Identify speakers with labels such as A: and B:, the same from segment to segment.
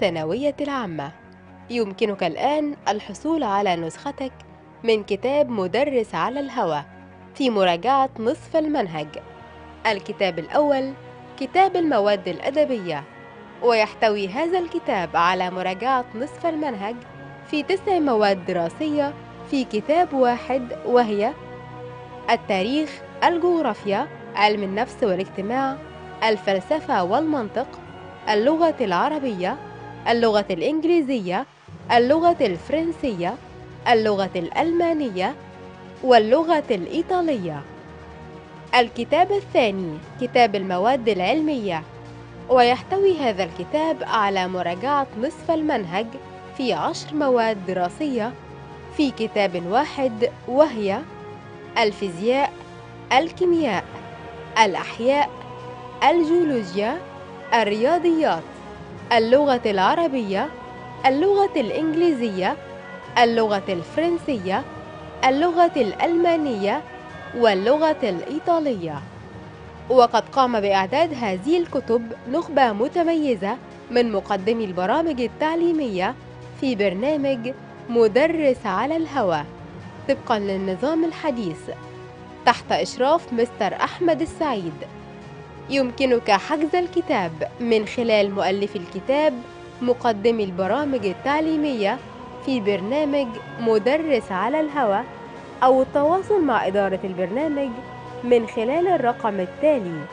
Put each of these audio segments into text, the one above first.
A: الثانوية العامة يمكنك الآن الحصول على نسختك من كتاب مدرس على الهوى في مراجعة نصف المنهج الكتاب الأول كتاب المواد الأدبية ويحتوي هذا الكتاب على مراجعة نصف المنهج في تسع مواد دراسية في كتاب واحد وهي التاريخ الجغرافيا علم النفس والاجتماع الفلسفة والمنطق اللغة العربية اللغة الإنجليزية اللغة الفرنسية اللغة الألمانية واللغة الإيطالية الكتاب الثاني كتاب المواد العلمية ويحتوي هذا الكتاب على مراجعة نصف المنهج في عشر مواد دراسية في كتاب واحد وهي الفيزياء الكيمياء الأحياء الجيولوجيا الرياضيات اللغة العربية اللغة الإنجليزية اللغة الفرنسية اللغة الألمانية واللغة الإيطالية وقد قام بإعداد هذه الكتب نخبة متميزة من مقدمي البرامج التعليمية في برنامج مدرس على الهوى طبقا للنظام الحديث تحت إشراف مستر أحمد السعيد يمكنك حجز الكتاب من خلال مؤلف الكتاب مقدمي البرامج التعليمية في برنامج مدرس على الهوى أو التواصل مع إدارة البرنامج من خلال الرقم التالي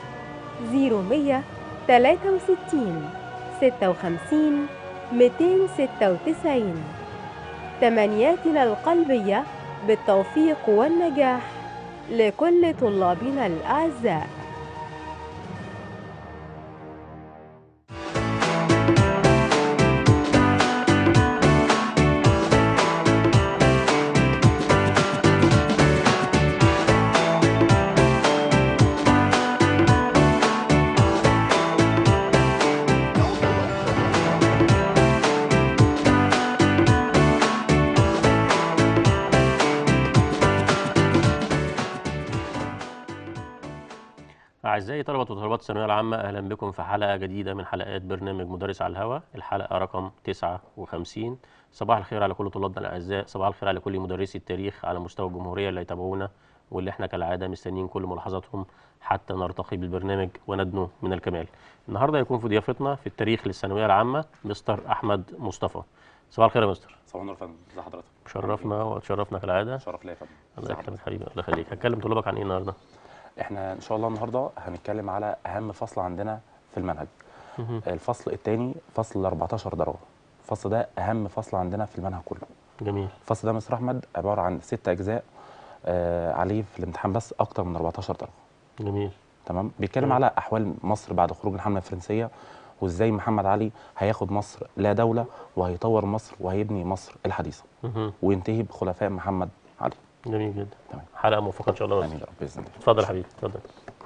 A: 0163 56 296 تمنياتنا القلبية بالتوفيق والنجاح لكل طلابنا الأعزاء
B: أعزائي طلبة وطالبات الثانوية العامة أهلا بكم في حلقة جديدة من حلقات برنامج مدرس على الهواء الحلقة رقم 59 صباح الخير على كل طلابنا الأعزاء صباح الخير على كل مدرسي التاريخ على مستوى الجمهورية اللي يتابعونا واللي احنا كالعادة مستنيين كل ملاحظاتهم حتى نرتقي بالبرنامج وندنو من الكمال النهاردة يكون في ضيافتنا في التاريخ للثانوية العامة مستر أحمد مصطفى صباح الخير يا مستر
C: صباح النور يا فندم ازي حضرتك
B: شرفنا وتشرفنا كالعادة
C: شرف ليا يا فندم
B: الله
C: ازي
B: يكرمك حبيبي الله يخليك هتكلم طلابك عن ايه النهارده؟
C: احنا ان شاء الله النهارده هنتكلم على اهم فصل عندنا في المنهج
B: مهم.
C: الفصل الثاني فصل ال 14 درجه الفصل ده اهم فصل عندنا في المنهج كله
B: جميل
C: الفصل ده مستر احمد عباره عن ست اجزاء آه عليه في الامتحان بس اكتر من 14 درجه
B: جميل
C: تمام بيتكلم
B: تمام.
C: على احوال مصر بعد خروج الحمله الفرنسيه وازاي محمد علي هياخد مصر لا دوله وهيطور مصر وهيبني مصر الحديثه
B: مهم.
C: وينتهي بخلفاء محمد علي
B: جميل جدا
C: تمام.
B: حلقة موفقة إن شاء الله يا
C: امين
B: مستر.
C: يا رب باذن الله
B: اتفضل يا حبيبي اتفضل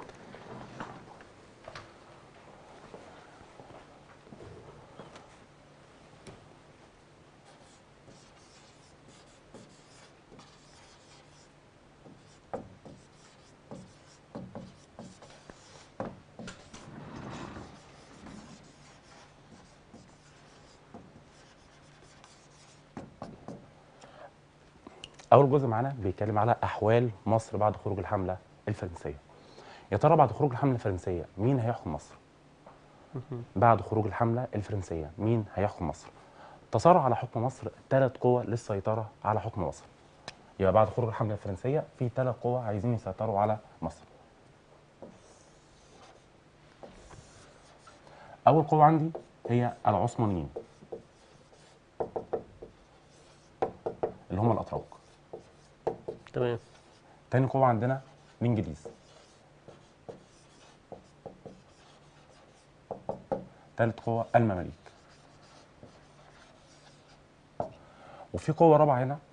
C: اول جزء معانا بيتكلم على احوال مصر بعد خروج الحمله الفرنسيه يا ترى بعد خروج الحمله الفرنسيه مين هيحكم مصر بعد خروج الحمله الفرنسيه مين هيحكم مصر تصارع على حكم مصر ثلاث قوى للسيطره على حكم مصر يبقى بعد خروج الحمله الفرنسيه في ثلاث قوى عايزين يسيطروا على مصر اول قوه عندي هي العثمانيين اللي هم الاتراك
B: تمام
C: تاني قوة عندنا الإنجليز تالت قوة المماليك وفي قوة رابعة هنا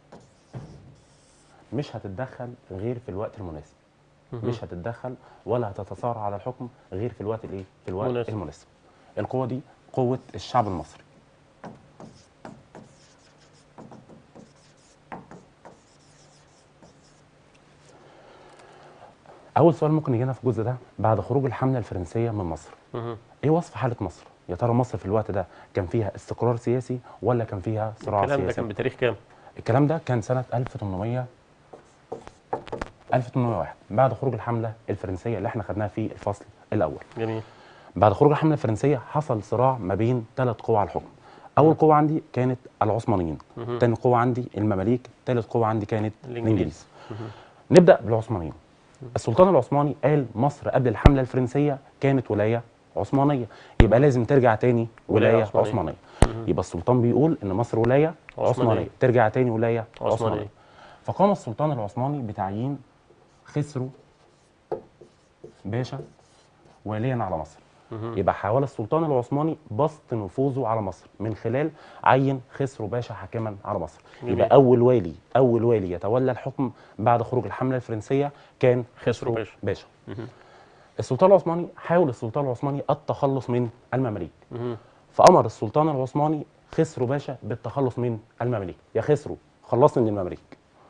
C: مش هتتدخل غير في الوقت المناسب مش هتتدخل ولا هتتصارع على الحكم غير في الوقت الايه؟ في الوقت
B: مناسب.
C: المناسب القوة دي قوة الشعب المصري اول سؤال ممكن يجينا في الجزء ده بعد خروج الحمله الفرنسيه من مصر
B: مهم.
C: ايه وصف حاله مصر يا ترى مصر في الوقت ده كان فيها استقرار سياسي ولا كان فيها صراع
B: الكلام ده
C: سياسي
B: كان بتاريخ كام؟
C: الكلام ده كان سنه 1800 1801 بعد خروج الحمله الفرنسيه اللي احنا خدناها في الفصل الاول
B: جميل
C: بعد خروج الحمله الفرنسيه حصل صراع ما بين ثلاث قوى على الحكم اول قوه عندي كانت العثمانيين
B: مهم.
C: تاني قوه عندي المماليك ثالث قوه عندي كانت
B: الإنجليز.
C: الانجليز نبدا بالعثمانيين السلطان العثماني قال مصر قبل الحمله الفرنسيه كانت ولايه عثمانيه يبقى لازم ترجع تاني
B: ولاية
C: ولايه
B: عثمانية.
C: عثمانيه يبقى السلطان بيقول ان مصر ولايه
B: عثمانية.
C: عثمانيه ترجع تاني ولايه
B: عثمانية.
C: عثمانيه فقام السلطان العثماني بتعيين خسرو باشا واليا على مصر
B: مهم.
C: يبقى حاول السلطان العثماني بسط نفوذه على مصر من خلال عين خسرو باشا حاكما على مصر
B: جميل.
C: يبقى اول والي اول والي يتولى الحكم بعد خروج الحمله الفرنسيه كان
B: خسرو باشا.
C: باشا
B: مهم.
C: السلطان العثماني حاول السلطان العثماني التخلص من المماليك
B: مهم.
C: فامر السلطان العثماني خسرو باشا بالتخلص من المماليك يا خسرو خلصني من المماليك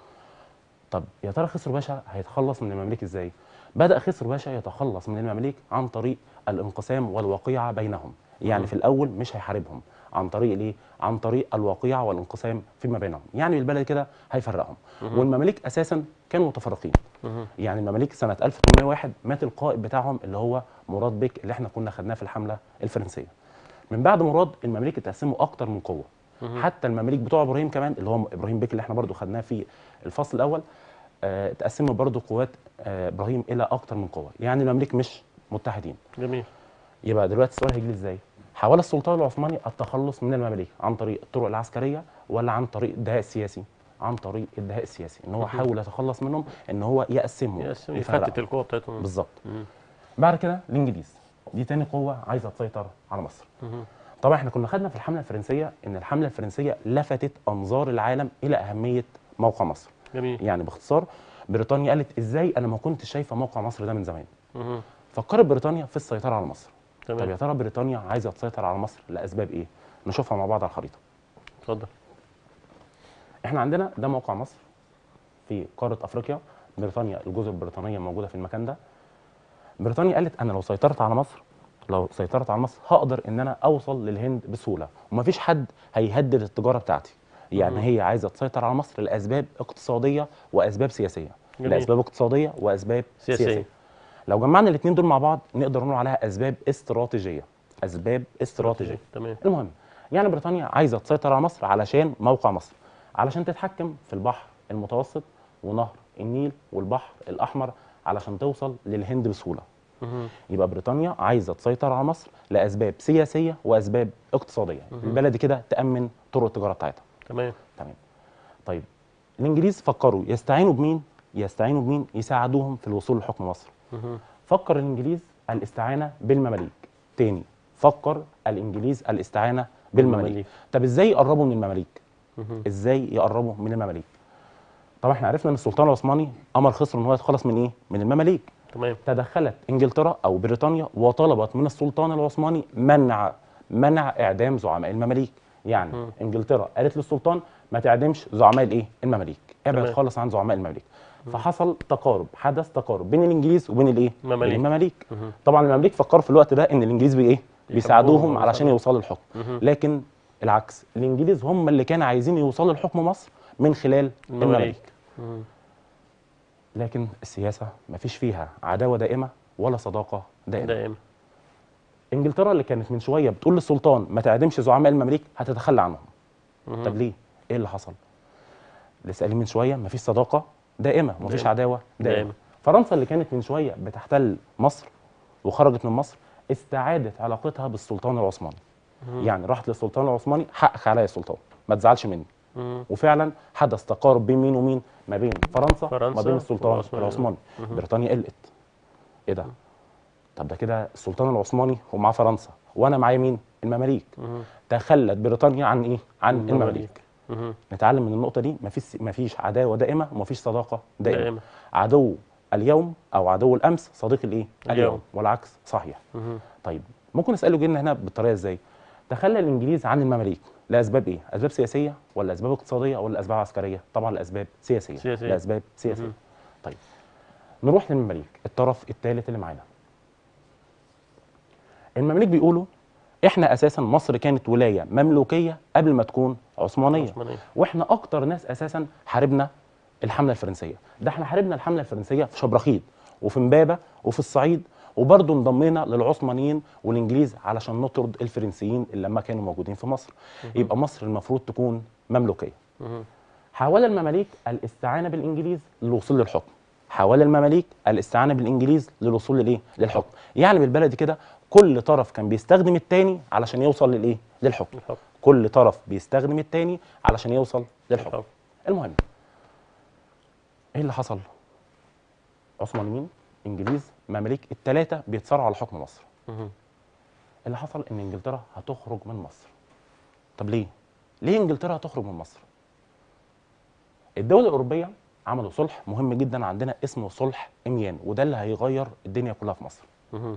C: طب يا ترى خسرو باشا هيتخلص من المماليك ازاي بدا خسرو باشا يتخلص من المماليك عن طريق الانقسام والوقيعه بينهم يعني
B: مم.
C: في الاول مش هيحاربهم عن طريق الايه عن طريق الوقيعه والانقسام فيما بينهم يعني بالبلد كده هيفرقهم والمماليك اساسا كانوا متفرقين
B: مهم.
C: يعني المماليك سنه 1801 مات القائد بتاعهم اللي هو مراد بك اللي احنا كنا خدناه في الحمله الفرنسيه من بعد مراد المماليك اتقسموا اكتر من قوه
B: مهم.
C: حتى المماليك بتوع ابراهيم كمان اللي هو ابراهيم بك اللي احنا برضو خدناه في الفصل الاول آه، اتقسموا برضو قوات آه، ابراهيم الى اكتر من قوه يعني المماليك مش متحدين
B: جميل
C: يبقى دلوقتي السؤال هيجي لي ازاي حاول السلطان العثماني التخلص من المماليك عن طريق الطرق العسكريه ولا عن طريق الدهاء السياسي عن طريق الدهاء السياسي ان هو حاول يتخلص منهم ان هو يقسمهم
B: يقسم
C: يفرقهم.
B: يفتت القوة بتاعتهم
C: بالظبط
B: مم.
C: بعد كده الانجليز دي تاني قوه عايزه تسيطر على مصر
B: مهم.
C: طبعا احنا كنا خدنا في الحمله الفرنسيه ان الحمله الفرنسيه لفتت انظار العالم الى اهميه موقع مصر
B: جميل
C: يعني باختصار بريطانيا قالت ازاي انا ما كنتش شايفه موقع مصر ده من زمان
B: مهم.
C: فكرت بريطانيا في السيطره على مصر طب يا
B: تمام
C: ترى بريطانيا عايزه تسيطر على مصر لاسباب ايه نشوفها مع بعض على الخريطه
B: اتفضل
C: احنا عندنا ده موقع مصر في قاره افريقيا بريطانيا الجزر البريطانيه موجوده في المكان ده بريطانيا قالت انا لو سيطرت على مصر لو سيطرت على مصر هقدر ان انا اوصل للهند بسهوله ومفيش حد هيهدد التجاره بتاعتي يعني
B: مم.
C: هي عايزه تسيطر على مصر لاسباب اقتصاديه واسباب سياسيه
B: جميل.
C: لاسباب اقتصاديه واسباب
B: سياسية.
C: سياسيه, لو جمعنا الاثنين دول مع بعض نقدر نقول عليها اسباب استراتيجيه اسباب استراتيجيه
B: تمام
C: المهم يعني بريطانيا عايزه تسيطر على مصر علشان موقع مصر علشان تتحكم في البحر المتوسط ونهر النيل والبحر الاحمر علشان توصل للهند بسهوله
B: مهم.
C: يبقى بريطانيا عايزه تسيطر على مصر لاسباب سياسيه واسباب اقتصاديه البلد كده تامن طرق التجاره بتاعتها
B: تمام
C: تمام طيب الانجليز فكروا يستعينوا بمين يستعينوا بمين يساعدوهم في الوصول لحكم مصر
B: مهم.
C: فكر الانجليز الاستعانه بالمماليك تاني فكر الانجليز الاستعانه بالمماليك
B: بالمماليك.
C: طب ازاي يقربوا من المماليك
B: مهم.
C: ازاي يقربوا من المماليك طبعا احنا عرفنا ان السلطان العثماني امر خسرو ان هو يتخلص من ايه من المماليك
B: تمام
C: تدخلت انجلترا او بريطانيا وطلبت من السلطان العثماني منع منع اعدام زعماء المماليك يعني
B: مم.
C: انجلترا قالت للسلطان ما تعدمش زعماء الايه المماليك ابعد
B: تمام.
C: خالص عن زعماء المماليك فحصل تقارب حدث تقارب بين الانجليز وبين الايه
B: المماليك.
C: بين المماليك
B: مهم.
C: طبعا المماليك فكروا في الوقت ده ان الانجليز بايه بيساعدوهم
B: يحبوهم
C: علشان يوصلوا للحكم
B: مهم.
C: لكن العكس الانجليز هم اللي كانوا عايزين يوصلوا لحكم مصر من خلال المماليك
B: المماليك مهم.
C: لكن السياسه ما فيش فيها عداوه دائمه ولا صداقه دائمه
B: دائما
C: انجلترا اللي كانت من شويه بتقول للسلطان ما تعدمش زعماء المماليك هتتخلى عنهم
B: مهم.
C: طب ليه ايه اللي حصل لسه قايلين من شويه ما فيش صداقه دائمه ومفيش
B: دائمة.
C: عداوه دائمه
B: دائمة.
C: فرنسا اللي كانت من شويه بتحتل مصر وخرجت من مصر استعادت علاقتها بالسلطان العثماني
B: مهم.
C: يعني راحت للسلطان العثماني حقك عليا يا سلطان ما تزعلش مني
B: مهم.
C: وفعلا حدث تقارب بين مين ومين ما بين فرنسا وما
B: فرنسا
C: بين السلطان
B: والعثماني.
C: العثماني
B: مهم.
C: بريطانيا قلقت ايه ده طب ده كده السلطان العثماني ومعاه فرنسا وانا معايا مين المماليك
B: مهم.
C: تخلت بريطانيا عن ايه عن
B: المماليك.
C: المماليك
B: مهم.
C: نتعلم من النقطه دي مفيش مفيش عداوه دائمه ومفيش صداقه دائمه
B: دائمة.
C: عدو اليوم او عدو الامس صديق الايه
B: اليوم.
C: والعكس صحيح
B: مهم.
C: طيب ممكن اساله جينا هنا بالطريقه ازاي تخلى الانجليز عن المماليك لاسباب ايه اسباب سياسيه ولا اسباب اقتصاديه ولا اسباب عسكريه طبعا لاسباب سياسيه
B: سياسية.
C: لاسباب سياسيه
B: مهم.
C: طيب نروح للمماليك الطرف الثالث اللي معانا المماليك بيقولوا احنا اساسا مصر كانت ولايه مملوكيه قبل ما تكون عثمانيه
B: عثمانية.
C: واحنا اكتر ناس اساسا حاربنا الحمله الفرنسيه ده احنا حاربنا الحمله الفرنسيه في شبرخيط وفي امبابه وفي الصعيد وبرضه انضمينا للعثمانيين والانجليز علشان نطرد الفرنسيين اللي لما كانوا موجودين في مصر يبقى مصر المفروض تكون مملوكيه
B: مهم.
C: حاول المماليك الاستعانه بالانجليز للوصول للحكم حاول المماليك الاستعانه بالانجليز للوصول للايه للحكم يعني بالبلدي كده كل طرف كان بيستخدم التاني علشان يوصل للايه للحكم
B: الحكم.
C: كل طرف بيستخدم التاني علشان يوصل للحكم
B: الحكم.
C: المهم ايه اللي حصل عثمانيين انجليز مماليك الثلاثه بيتصارعوا على حكم مصر
B: مهم.
C: اللي حصل ان انجلترا هتخرج من مصر طب ليه ليه انجلترا هتخرج من مصر الدول الاوروبيه عملوا صلح مهم جدا عندنا اسمه صلح اميان وده اللي هيغير الدنيا كلها في مصر
B: مهم.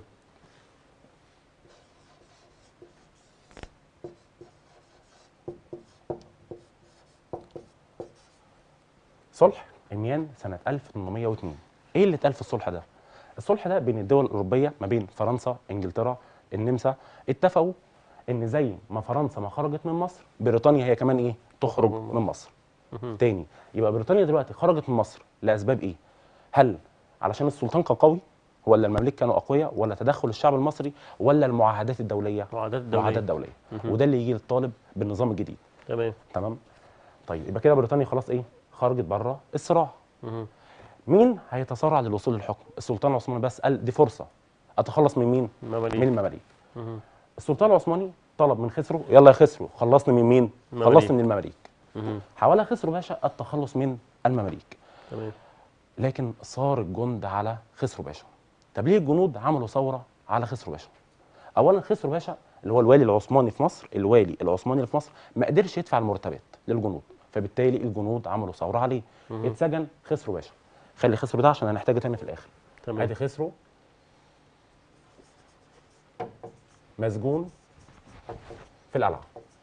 C: صلح اميان سنه 1802 ايه اللي اتقال في الصلح ده الصلح ده بين الدول الاوروبيه ما بين فرنسا انجلترا النمسا اتفقوا ان زي ما فرنسا ما خرجت من مصر بريطانيا هي كمان ايه تخرج
B: تخرج من
C: من مصر
B: مهم.
C: تاني يبقى بريطانيا دلوقتي خرجت من مصر لاسباب ايه هل علشان السلطان كان قوي ولا المماليك كانوا اقوياء ولا تدخل الشعب المصري ولا المعاهدات الدوليه
B: معاهدات دولية
C: معاهدات دوليه
B: مهم.
C: وده اللي يجي للطالب بالنظام الجديد
B: تمام
C: تمام طيب يبقى كده بريطانيا خلاص ايه خرجت بره الصراع
B: مهم.
C: مين هيتصارع للوصول للحكم السلطان العثماني بس قال دي فرصه اتخلص من مين
B: المماليك.
C: من المماليك
B: مهم.
C: السلطان العثماني طلب من خسرو يلا يا خسرو خلصني من مين
B: المماليك.
C: خلصني من المماليك
B: مهم.
C: حاول خسرو باشا التخلص من المماليك
B: تمام
C: لكن صار الجند على خسرو باشا طب ليه الجنود عملوا ثوره على خسرو باشا اولا خسرو باشا اللي هو الوالي العثماني في مصر الوالي العثماني اللي في مصر ما قدرش يدفع المرتبات للجنود فبالتالي الجنود عملوا ثوره عليه
B: مهم.
C: اتسجن خسرو باشا خلي خسرو ده عشان هنحتاجه تاني في الاخر
B: تمام
C: ادي خسرو مسجون في القلعه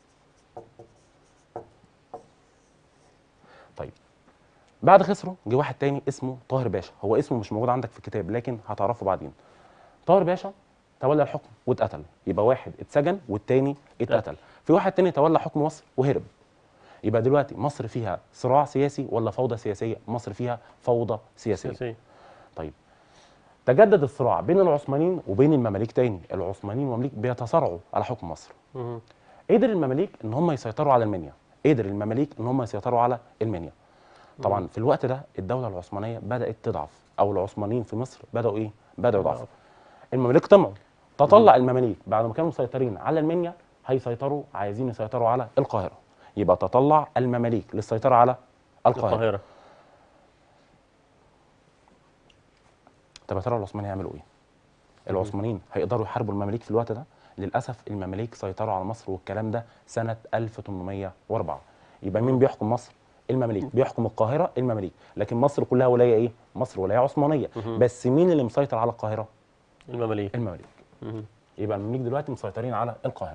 C: طيب بعد خسرو جه واحد تاني اسمه طاهر باشا هو اسمه مش موجود عندك في الكتاب لكن هتعرفه بعدين طاهر باشا تولى الحكم واتقتل يبقى واحد اتسجن والتاني اتقتل في واحد تاني تولى حكم مصر وهرب يبقى دلوقتي مصر فيها صراع سياسي ولا فوضى سياسيه مصر فيها فوضى سياسيه
B: سياسية
C: طيب تجدد الصراع بين العثمانيين وبين المماليك تاني العثمانيين والمماليك بيتصارعوا على حكم مصر
B: مهم.
C: قدر المماليك ان هم يسيطروا على المنيا قدر المماليك ان هم يسيطروا على المنيا طبعا في الوقت ده الدوله العثمانيه بدات تضعف او العثمانيين في مصر بداوا ايه بداوا يضعفوا المماليك طمعوا تطلع المماليك بعد ما كانوا مسيطرين على المنيا هيسيطروا عايزين يسيطروا على القاهره يبقى تطلع المماليك للسيطره على القاهره
B: القاهرة
C: طب يا ترى العثمانيين هيعملوا ايه؟ العثمانيين هيقدروا يحاربوا المماليك في الوقت ده؟ للاسف المماليك سيطروا على مصر والكلام ده سنه 1804 يبقى مين بيحكم مصر؟ المماليك بيحكم القاهره المماليك لكن مصر كلها ولايه ايه؟ مصر ولايه عثمانيه
B: مهم.
C: بس مين اللي مسيطر على القاهره؟
B: المماليك
C: المماليك
B: مهم.
C: يبقى المماليك دلوقتي مسيطرين على القاهره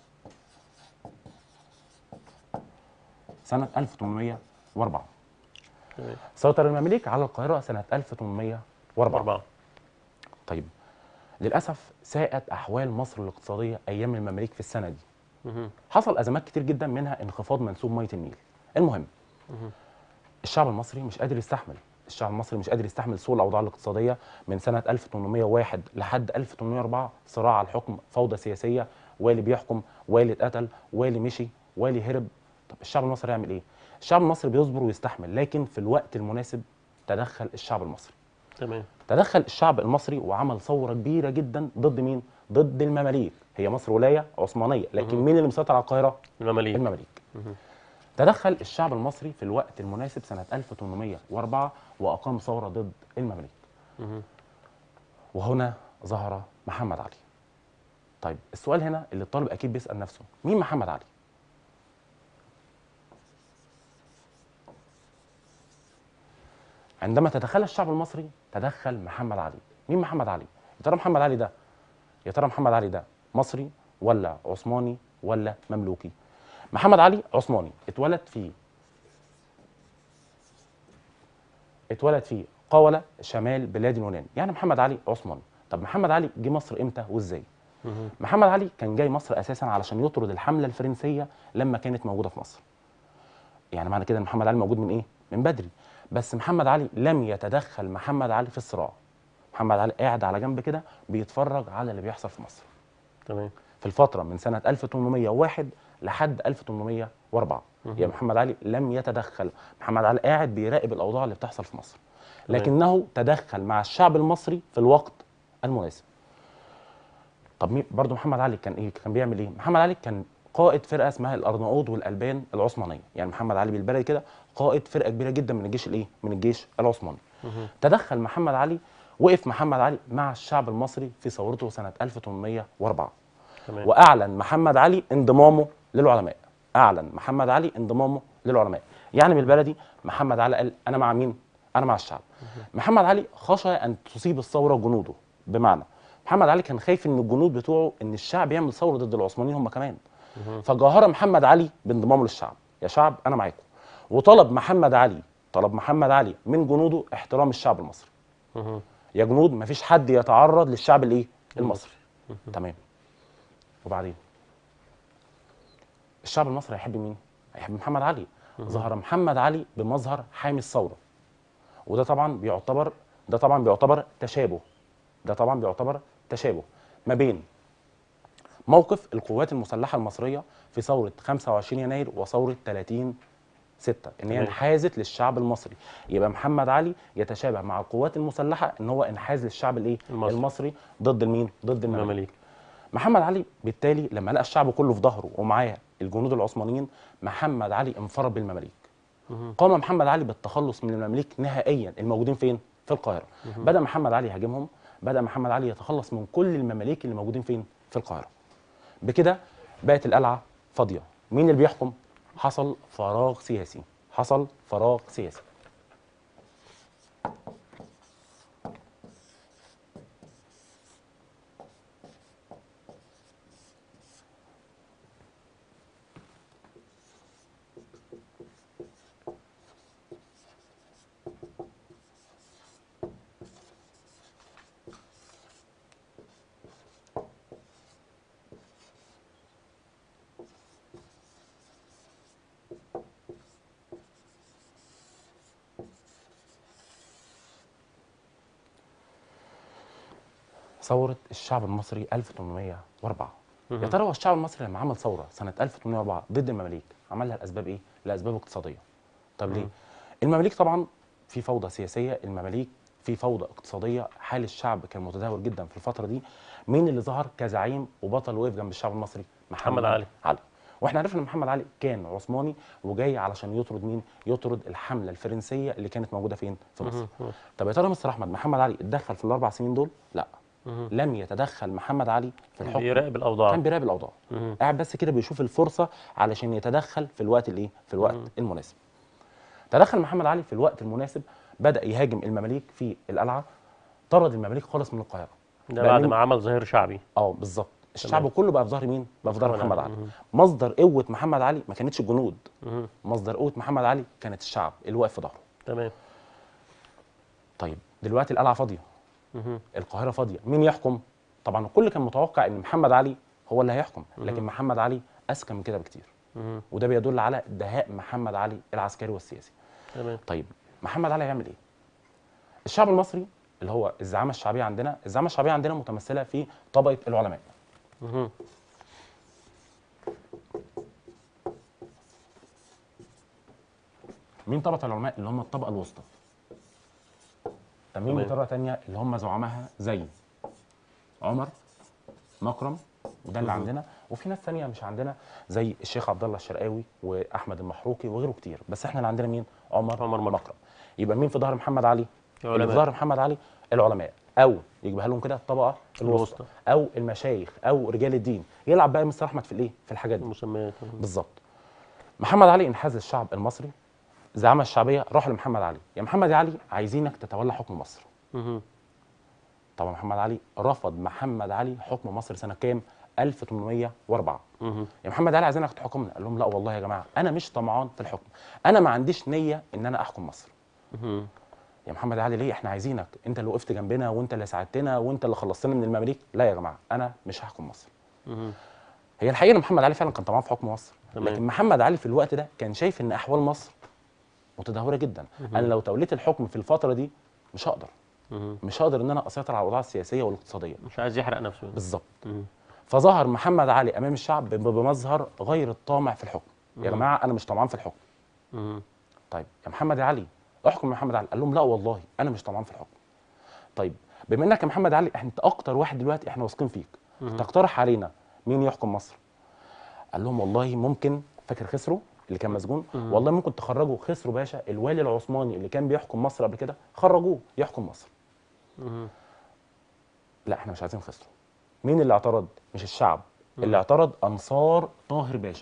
C: سنه 1804
B: تمام
C: سيطر المماليك على القاهره سنه 1804
B: أربعة
C: طيب للاسف ساءت احوال مصر الاقتصاديه ايام المماليك في السنه دي
B: مهم.
C: حصل ازمات كتير جدا منها انخفاض منسوب ميه النيل المهم
B: مهم.
C: الشعب المصري مش قادر يستحمل الشعب المصري مش قادر يستحمل سوء الاوضاع الاقتصاديه من سنه 1801 لحد 1804 صراع على الحكم فوضى سياسيه والي بيحكم والي اتقتل والي مشي والي هرب طب الشعب المصري يعمل ايه الشعب المصري بيصبر ويستحمل لكن في الوقت المناسب تدخل الشعب المصري
B: تمام
C: تدخل الشعب المصري وعمل ثوره كبيره جدا ضد مين؟ ضد المماليك، هي مصر ولايه عثمانيه، لكن
B: مهم.
C: مين اللي مسيطر على القاهره؟
B: المماليك
C: المماليك.
B: مهم.
C: تدخل الشعب المصري في الوقت المناسب سنه 1804 واقام ثوره ضد المماليك،
B: مهم.
C: وهنا ظهر محمد علي. طيب السؤال هنا اللي الطالب اكيد بيسال نفسه، مين محمد علي؟ عندما تدخل الشعب المصري تدخل محمد علي مين محمد علي يا ترى محمد علي ده يا ترى محمد علي ده مصري ولا عثماني ولا مملوكي محمد علي عثماني اتولد في اتولد في قولة شمال بلاد اليونان يعني محمد علي عثماني طب محمد علي جه مصر امتى وازاي
B: مهم.
C: محمد علي كان جاي مصر اساسا علشان يطرد الحمله الفرنسيه لما كانت موجوده في مصر يعني معنى كده ان محمد علي موجود من ايه من بدري بس محمد علي لم يتدخل محمد علي في الصراع محمد علي قاعد على جنب كده بيتفرج على اللي بيحصل في مصر
B: تمام
C: في الفتره من سنه 1801 لحد 1804 يعني محمد علي لم يتدخل محمد علي قاعد بيراقب الاوضاع اللي بتحصل في مصر
B: تمام.
C: لكنه تدخل مع الشعب المصري في الوقت المناسب طب مين برضه محمد علي كان ايه كان بيعمل ايه محمد علي كان قائد فرقه اسمها الارناؤوط والالبان العثمانيه يعني محمد علي بالبلدي كده قائد فرقه كبيره جدا من الجيش الايه من الجيش العثماني تدخل محمد علي وقف محمد علي مع الشعب المصري في ثورته سنه 1804
B: تمام
C: واعلن محمد علي انضمامه للعلماء اعلن محمد علي انضمامه للعلماء يعني بالبلدي محمد علي قال انا مع مين انا مع الشعب محمد علي خشى ان تصيب الثوره جنوده بمعنى محمد علي كان خايف ان الجنود بتوعه ان الشعب يعمل ثوره ضد العثمانيين هم كمان فجاهر محمد علي بانضمامه للشعب يا شعب انا معاكم وطلب محمد علي طلب محمد علي من جنوده احترام الشعب المصري
B: مهم.
C: يا جنود مفيش حد يتعرض للشعب الايه المصري تمام وبعدين الشعب المصري هيحب مين هيحب محمد علي ظهر محمد علي بمظهر حامي الثوره وده طبعا بيعتبر ده طبعا بيعتبر تشابه ده طبعا بيعتبر تشابه ما بين موقف القوات المسلحه المصريه في ثوره 25 يناير وثوره 30 6 ان هي
B: تمام.
C: انحازت للشعب المصري يبقى محمد علي يتشابه مع القوات المسلحه ان هو انحاز للشعب الايه
B: المصري.
C: المصري ضد المين ضد المماليك
B: المماليك
C: محمد علي بالتالي لما لقى الشعب كله في ظهره ومعاه الجنود العثمانيين محمد علي انفرد بالمماليك
B: مهم.
C: قام محمد علي بالتخلص من المماليك نهائيا الموجودين فين في القاهره بدا محمد علي يهاجمهم بدا محمد علي يتخلص من كل المماليك اللي موجودين فين في القاهره بكده بقت القلعه فاضيه مين اللي بيحكم حصل فراغ سياسي حصل فراغ سياسي ثوره الشعب المصري 1804 يا ترى هو الشعب المصري لما عمل ثوره سنه 1804 ضد المماليك عملها لاسباب ايه؟ لاسباب اقتصاديه. طب ليه؟ المماليك طبعا في فوضى سياسيه، المماليك في فوضى اقتصاديه، حال الشعب كان متدهور جدا في الفتره دي. مين اللي ظهر كزعيم وبطل وقف جنب الشعب المصري؟
B: محمد علي.
C: علي. واحنا عرفنا ان محمد علي كان عثماني وجاي علشان يطرد مين؟ يطرد الحمله الفرنسيه اللي كانت موجوده فين؟ في مصر.
B: مهم.
C: طب يا ترى مستر احمد محمد علي اتدخل في الاربع سنين دول؟ لا.
B: مهم.
C: لم يتدخل محمد علي في الحكم
B: بيراقب الاوضاع
C: كان بيراقب الاوضاع
B: مهم.
C: قاعد بس كده بيشوف الفرصه علشان يتدخل في الوقت الايه في الوقت
B: مم.
C: المناسب تدخل محمد علي في الوقت المناسب بدا يهاجم المماليك في القلعه طرد المماليك خالص من القاهره
B: ده
C: بقى
B: بعد
C: مين-
B: ما عمل ظهير شعبي
C: اه بالظبط الشعب
B: تمام.
C: كله بقى في ظهر مين بقى في ظهر
B: محمد
C: محمد
B: علي.
C: علي
B: مهم.
C: مصدر قوه محمد علي ما كانتش الجنود
B: مهم.
C: مصدر قوه محمد علي كانت الشعب اللي واقف في ظهره
B: تمام
C: طيب دلوقتي القلعه فاضيه
B: مهم.
C: القاهره فاضيه مين يحكم طبعا الكل كان متوقع ان محمد علي هو اللي هيحكم لكن محمد علي اذكى من كده بكتير
B: مهم.
C: وده بيدل على دهاء محمد علي العسكري والسياسي
B: تمام
C: طيب محمد علي هيعمل ايه الشعب المصري اللي هو الزعامه الشعبيه عندنا الزعامه الشعبيه عندنا متمثله في طبقه العلماء
B: مهم.
C: مين طبقه العلماء اللي هم الطبقه الوسطى طب مين
B: تمام.
C: طبقه تانية اللي هم زعمائها زي عمر مكرم وده اللي
B: مهم.
C: عندنا وفي ناس تانية مش عندنا زي الشيخ عبد الله الشرقاوي واحمد المحروقي وغيره كتير بس احنا اللي عندنا مين عمر,
B: عمر مكرم.
C: مكرم يبقى مين في ظهر محمد علي اللي في
B: العلماء.
C: ظهر محمد علي العلماء او يجيبها لهم كده الطبقه الوسطى
B: الوسطى.
C: او المشايخ او رجال الدين يلعب بقى مستر احمد في الايه في الحاجات دي
B: المسميات
C: بالظبط محمد علي انحاز الشعب المصري الزعامه الشعبيه راح لمحمد علي يا محمد علي عايزينك تتولى حكم مصر
B: مهم.
C: طبعا محمد علي رفض محمد علي حكم مصر سنه كام 1804
B: مهم.
C: يا محمد علي عايزينك تحكمنا قال لهم لا والله يا جماعه انا مش طمعان في الحكم انا ما عنديش نيه ان انا احكم مصر
B: مهم.
C: يا محمد علي ليه احنا عايزينك انت اللي وقفت جنبنا وانت اللي ساعدتنا وانت اللي خلصتنا من المماليك لا يا جماعه انا مش هحكم مصر
B: مهم.
C: هي الحقيقه ان محمد علي فعلا كان طمعان في حكم مصر
B: تمام.
C: لكن محمد علي في الوقت ده كان شايف ان احوال مصر متدهوره جدا انا لو توليت الحكم في الفتره دي مش هقدر
B: مهم.
C: مش هقدر ان انا اسيطر على الاوضاع السياسيه والاقتصاديه
B: مش عايز يحرق نفسه
C: بالظبط
B: مهم.
C: فظهر محمد علي امام الشعب ب- بمظهر غير الطامع في الحكم يا جماعه انا مش طمعان في الحكم
B: مهم.
C: طيب يا محمد علي احكم يا محمد علي قال لهم لا والله انا مش طمعان في الحكم طيب بما انك يا محمد علي انت اكتر واحد دلوقتي احنا واثقين فيك تقترح علينا مين يحكم مصر قال لهم والله ممكن فاكر خسرو اللي كان مسجون والله ممكن تخرجوا خسرو باشا الوالي العثماني اللي كان بيحكم مصر قبل كده خرجوه يحكم مصر
B: مهم.
C: لا احنا مش عايزين خسرو مين اللي اعترض مش الشعب اللي اعترض انصار طاهر باشا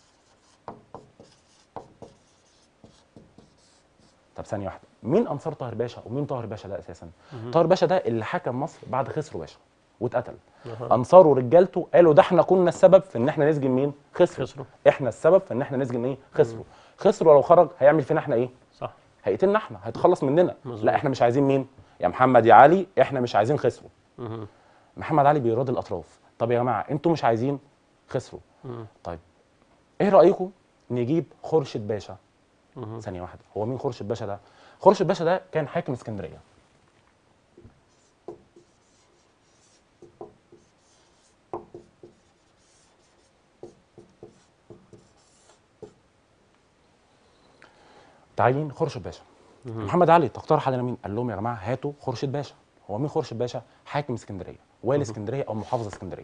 C: طب ثانيه واحده مين انصار طاهر باشا ومين طاهر باشا ده اساسا طاهر باشا ده اللي حكم مصر بعد خسرو باشا واتقتل
B: أها.
C: انصار ورجالته قالوا ده احنا كنا السبب في ان احنا نسجن مين خسرو
B: خسرو.
C: احنا السبب في ان احنا نسجن ايه خسرو خسرو لو خرج هيعمل فينا احنا ايه
B: صح
C: هيقتلنا احنا هيتخلص مننا
B: مظبوط.
C: لا احنا مش عايزين مين يا محمد يا علي احنا مش عايزين خسرو
B: مهم.
C: محمد علي بيراضي الاطراف طب يا جماعه انتوا مش عايزين خسروا
B: مم.
C: طيب ايه رايكم نجيب خورشيد باشا
B: مهم.
C: ثانيه واحده هو مين خورشيد باشا ده خورشيد باشا ده كان حاكم اسكندريه تعيين خورشيد باشا محمد علي تقترح علينا مين قال لهم يا جماعه هاتوا خورشيد باشا هو مين خورشيد باشا حاكم اسكندريه والي اسكندريه او محافظ اسكندريه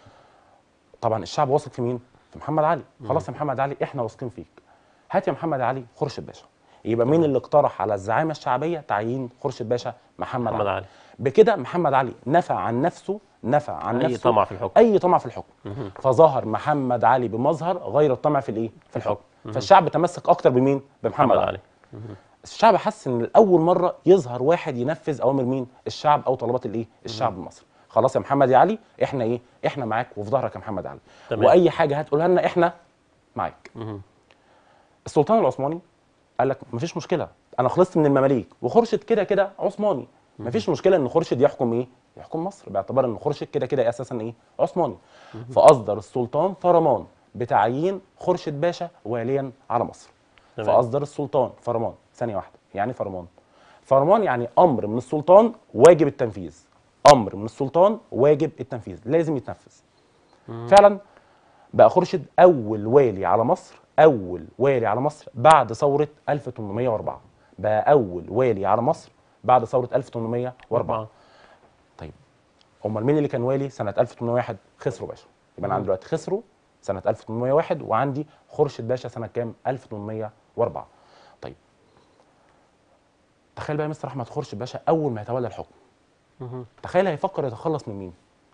C: طبعا الشعب واثق في مين في محمد علي خلاص يا محمد علي احنا واثقين فيك هات يا محمد علي خورشيد باشا يبقى مين اللي اقترح على الزعامه الشعبيه تعيين خورشيد باشا محمد,
B: محمد
C: علي.
B: علي
C: بكده محمد علي نفى عن نفسه نفى عن
B: اي
C: نفسه
B: طمع في الحكم
C: اي طمع في الحكم
B: مهم.
C: فظهر محمد علي بمظهر غير الطمع في الايه في الحكم فالشعب تمسك اكتر بمين بمحمد
B: محمد
C: علي
B: علي
C: الشعب حس ان لاول مره يظهر واحد ينفذ اوامر مين الشعب او طلبات الايه الشعب المصري خلاص يا محمد يا علي احنا ايه احنا معاك وفي ظهرك يا محمد علي
B: تمام.
C: واي حاجه هتقولها لنا احنا معاك
B: مهم.
C: السلطان العثماني قال لك مفيش مشكله انا خلصت من المماليك وخورشيد كده كده عثماني مفيش مشكله ان خورشيد يحكم ايه يحكم مصر باعتبار ان خورشيد كده كده اساسا ايه عثماني فاصدر السلطان فرمان بتعيين خورشيد باشا واليا على مصر
B: تمام.
C: فاصدر السلطان فرمان ثانيه واحده يعني فرمان فرمان يعني امر من السلطان واجب التنفيذ امر من السلطان واجب التنفيذ لازم يتنفذ فعلا بقى خورشيد اول والي على مصر اول والي على مصر بعد ثوره 1804 بقى اول والي على مصر بعد ثوره 1804
B: أربعة.
C: طيب امال مين اللي كان والي سنه 1801 خسرو باشا يبقى انا عندي دلوقتي خسرو سنه 1801 وعندي خورشيد باشا سنه كام 1804 طيب تخيل بقى يا مستر احمد خورشيد باشا اول ما يتولى الحكم
B: مهم.
C: تخيل هيفكر يتخلص من مين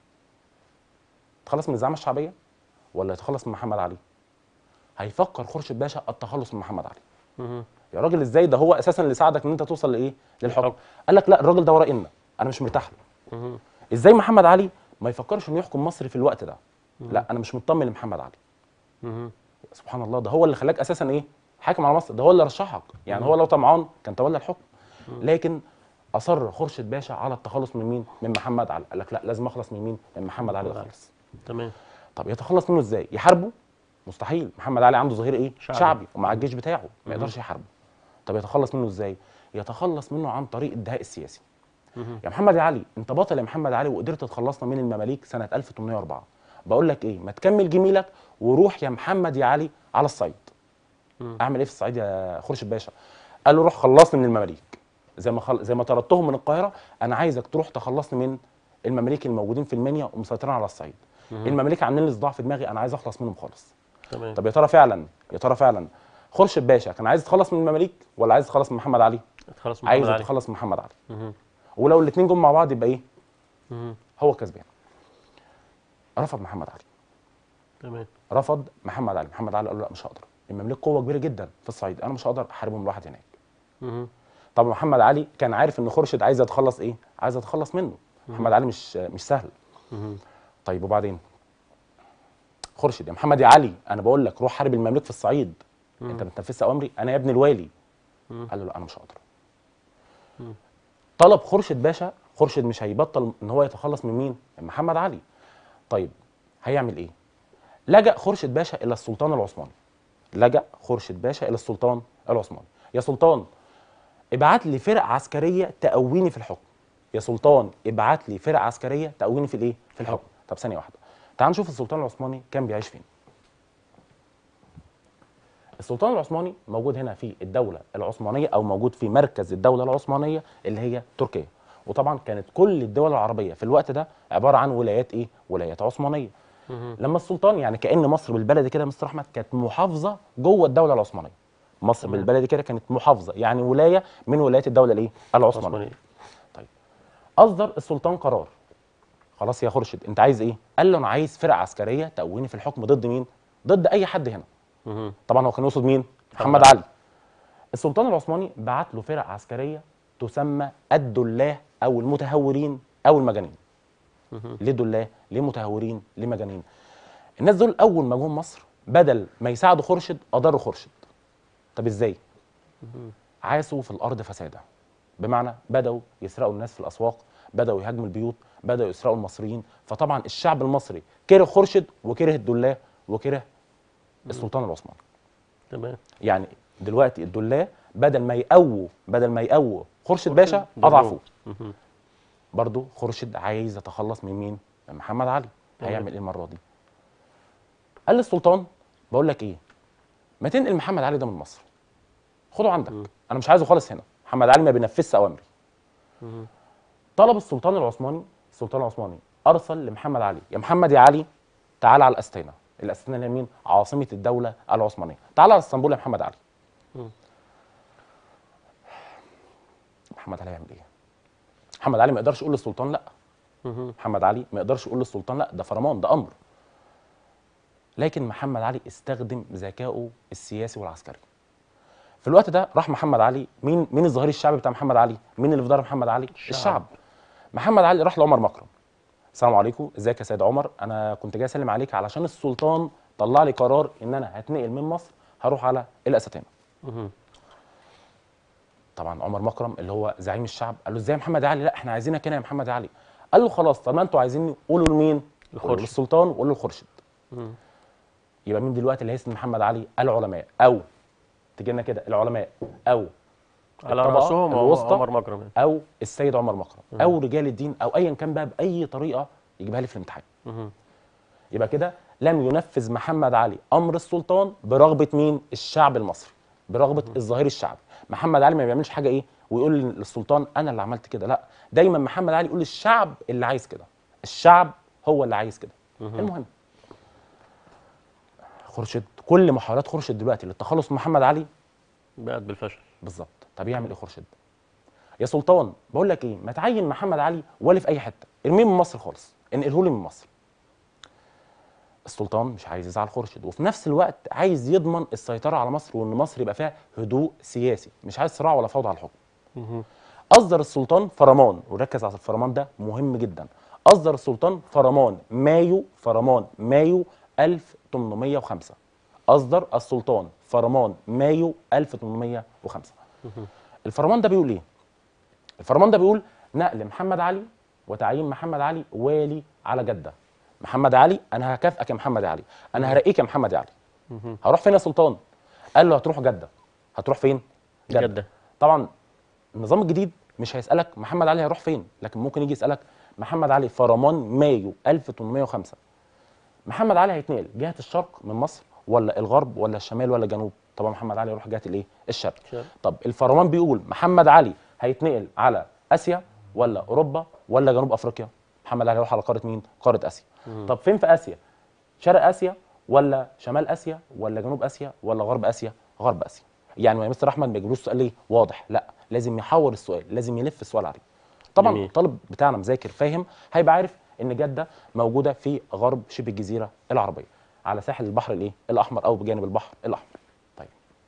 C: يتخلص من الزعامه الشعبيه ولا يتخلص من محمد علي هيفكر خورشيد باشا التخلص من محمد علي
B: مهم.
C: يا راجل ازاي ده هو اساسا اللي ساعدك ان انت توصل لايه للحكم
B: الحكم.
C: قال لك لا الراجل ده ورا انا مش مرتاح له
B: مهم.
C: ازاي محمد علي ما يفكرش انه يحكم مصر في الوقت ده لا انا مش مطمن لمحمد علي
B: مهم.
C: سبحان الله ده هو اللي خلاك اساسا ايه حاكم على مصر ده هو اللي رشحك يعني هو لو طمعان كان تولى الحكم لكن اصر خورشيد باشا على التخلص من مين من محمد علي قال لك لا لازم اخلص من مين من محمد علي ده
B: محمد علي.
C: خالص
B: تمام
C: طب يتخلص منه ازاي يحاربه مستحيل محمد علي عنده ظهير ايه
B: شعبي.
C: شعبي, ومع الجيش بتاعه ما يقدرش يحاربه طب يتخلص منه ازاي يتخلص منه عن طريق الدهاء السياسي
B: مهم.
C: يا محمد يا علي انت بطل يا محمد علي وقدرت تخلصنا من المماليك سنه 1804 بقول لك ايه ما تكمل جميلك وروح يا محمد يا علي على الصعيد
B: مم.
C: اعمل ايه في الصعيد يا خورشيد باشا قال له روح خلصني من المماليك زي ما خل... زي ما طردتهم من القاهره انا عايزك تروح تخلصني من المماليك الموجودين في المنيا ومسيطرين على الصعيد المماليك عاملين لي صداع في دماغي انا عايز اخلص منهم خالص
B: تمام
C: طب يا ترى فعلا يا ترى فعلا خورشيد باشا كان عايز يتخلص من المماليك ولا عايز يتخلص من محمد علي
B: اتخلص من
C: عايز
B: محمد علي
C: يتخلص من محمد علي
B: مهم.
C: ولو الاثنين جم مع بعض يبقى ايه
B: مهم.
C: هو كسبان رفض محمد علي
B: تمام
C: رفض محمد علي محمد علي قال له لا مش هقدر المماليك قوه كبيره جدا في الصعيد انا مش هقدر احاربهم لوحدي هناك
B: مهم.
C: طب محمد علي كان عارف ان خورشيد عايز يتخلص ايه عايز يتخلص منه محمد علي مش مش سهل
B: مهم.
C: طيب وبعدين خورشيد يا محمد يا علي انا بقول لك روح حارب المماليك في الصعيد انت ما بتنفذش اوامري انا يا ابن الوالي
B: مم.
C: قال له لا انا مش هقدر طلب خورشيد باشا خورشيد مش هيبطل ان هو يتخلص من مين من محمد علي طيب هيعمل ايه لجأ خورشيد باشا الى السلطان العثماني لجأ خورشيد باشا الى السلطان العثماني يا سلطان ابعت لي فرق عسكريه تقويني في الحكم يا سلطان ابعت لي فرق عسكريه تقويني في الايه في الحكم طب ثانيه واحده تعال نشوف السلطان العثماني كان بيعيش فين السلطان العثماني موجود هنا في الدوله العثمانيه او موجود في مركز الدوله العثمانيه اللي هي تركيا وطبعا كانت كل الدول العربيه في الوقت ده عباره عن ولايات ايه ولايات عثمانيه لما السلطان يعني كان مصر بالبلدي كده يا مستر احمد كانت محافظه جوه الدوله العثمانيه مصر بالبلدي كده كانت محافظه يعني ولايه من ولايات الدوله الايه العثمانيه
B: عثمانية
C: اصدر السلطان قرار خلاص يا خورشيد انت عايز ايه قال له انا عايز فرقه عسكريه تقويني في الحكم ضد مين ضد اي حد هنا
B: مهم.
C: طبعا هو كان يقصد مين محمد علي السلطان العثماني بعت له فرق عسكريه تسمى الدلاه او المتهورين او المجانين ليه دلاه ليه متهورين ليه مجانين الناس دول اول ما جم مصر بدل ما يساعدوا خورشيد اضروا خورشيد طب ازاي عاشوا في الارض فسادا بمعنى بداوا يسرقوا الناس في الاسواق بداوا يهاجموا البيوت بداوا يسرقوا المصريين فطبعا الشعب المصري كره خورشيد وكره الدلاه وكره السلطان العثماني
B: تمام
C: يعني دلوقتي الدلاه بدل ما يقووا بدل ما يقووا خورشيد باشا اضعفوه
B: مهم.
C: برضو خورشيد عايز يتخلص من مين؟ من محمد علي
B: تمام.
C: هيعمل ايه المره دي؟ قال للسلطان بقول لك ايه؟ ما تنقل محمد علي ده من مصر خده عندك انا مش عايزه خالص هنا محمد علي ما بينفذش اوامري
B: مهم.
C: طلب السلطان العثماني السلطان العثماني ارسل لمحمد علي يا محمد يا علي تعال على الاستينه الاستينه اللي هي مين عاصمه الدوله العثمانيه تعال على اسطنبول يا محمد علي
B: مم.
C: محمد علي هيعمل ايه محمد علي ما يقدرش يقول للسلطان لا
B: مهم.
C: محمد علي ما يقدرش يقول للسلطان لا ده فرمان ده امر لكن محمد علي استخدم ذكائه السياسي والعسكري في الوقت ده راح محمد علي مين مين الظهير الشعبي بتاع محمد علي مين اللي في ظهر محمد علي
B: الشعب.
C: الشعب محمد علي راح لعمر مكرم السلام عليكم ازيك يا سيد عمر انا كنت جاي اسلم عليك علشان السلطان طلع لي قرار ان انا هتنقل من مصر هروح على الاساتينه
B: مهم.
C: طبعا عمر مكرم اللي هو زعيم الشعب قال له ازاي يا محمد علي لا احنا عايزينك هنا يا محمد علي قال له خلاص طب ما انتوا عايزين قولوا لمين قولوا
B: الخورشيد.
C: للسلطان وقولوا للخورشيد
B: مم.
C: يبقى مين دلوقتي اللي هيسند محمد علي العلماء او تجي لنا كده العلماء او
B: على
C: الطبقة
B: راسهم
C: الوسطى.
B: عمر مكرم يعني.
C: او السيد عمر مكرم او رجال الدين او ايا كان بقى باي طريقه يجيبها لي في الامتحان
B: مهم.
C: يبقى كده لم ينفذ محمد علي امر السلطان برغبه مين الشعب المصري برغبه الظهير الشعبي محمد علي ما بيعملش حاجه ايه ويقول للسلطان انا اللي عملت كده لا دايما محمد علي يقول للشعب اللي عايز كده الشعب هو اللي عايز كده المهم خورشيد كل محاولات خورشيد دلوقتي للتخلص من محمد علي
B: بقت بالفشل
C: بالظبط طب يعمل ايه خورشيد يا سلطان بقول لك ايه ما تعين محمد علي والي في اي حته ارميه من مصر خالص انقله لي من مصر السلطان مش عايز يزعل خورشيد وفي نفس الوقت عايز يضمن السيطره على مصر وان مصر يبقى فيها هدوء سياسي مش عايز صراع ولا فوضى على الحكم
B: مهم.
C: اصدر السلطان فرمان وركز على الفرمان ده مهم جدا اصدر السلطان فرمان مايو فرمان مايو 1805 اصدر السلطان فرمان مايو 1805 الفرمان ده بيقول ايه الفرمان ده بيقول نقل محمد علي وتعيين محمد علي والي على جده محمد علي انا هكافئك يا محمد علي انا هرقيك يا محمد علي
B: مهم.
C: هروح فين يا سلطان قال له هتروح جده هتروح فين
B: جدة
C: طبعا النظام الجديد مش هيسالك محمد علي هيروح فين لكن ممكن يجي يسالك محمد علي فرمان مايو 1805 محمد علي هيتنقل جهه الشرق من مصر ولا الغرب ولا الشمال ولا الجنوب طبعا محمد علي يروح جهه الايه الشرق
B: شرق.
C: طب الفرمان بيقول محمد علي هيتنقل على اسيا ولا اوروبا ولا جنوب افريقيا محمد علي هيروح على قاره مين قاره اسيا طب فين في اسيا شرق اسيا ولا شمال اسيا ولا جنوب اسيا ولا غرب اسيا غرب اسيا يعني يا مستر احمد ما يجيبلوش سؤال ايه واضح لا لازم يحور السؤال لازم يلف السؤال عليه طبعا
B: جميل.
C: الطالب بتاعنا مذاكر فاهم هيبقى عارف ان جده موجوده في غرب شبه الجزيره العربيه على ساحل البحر الايه الاحمر او بجانب البحر الاحمر طيب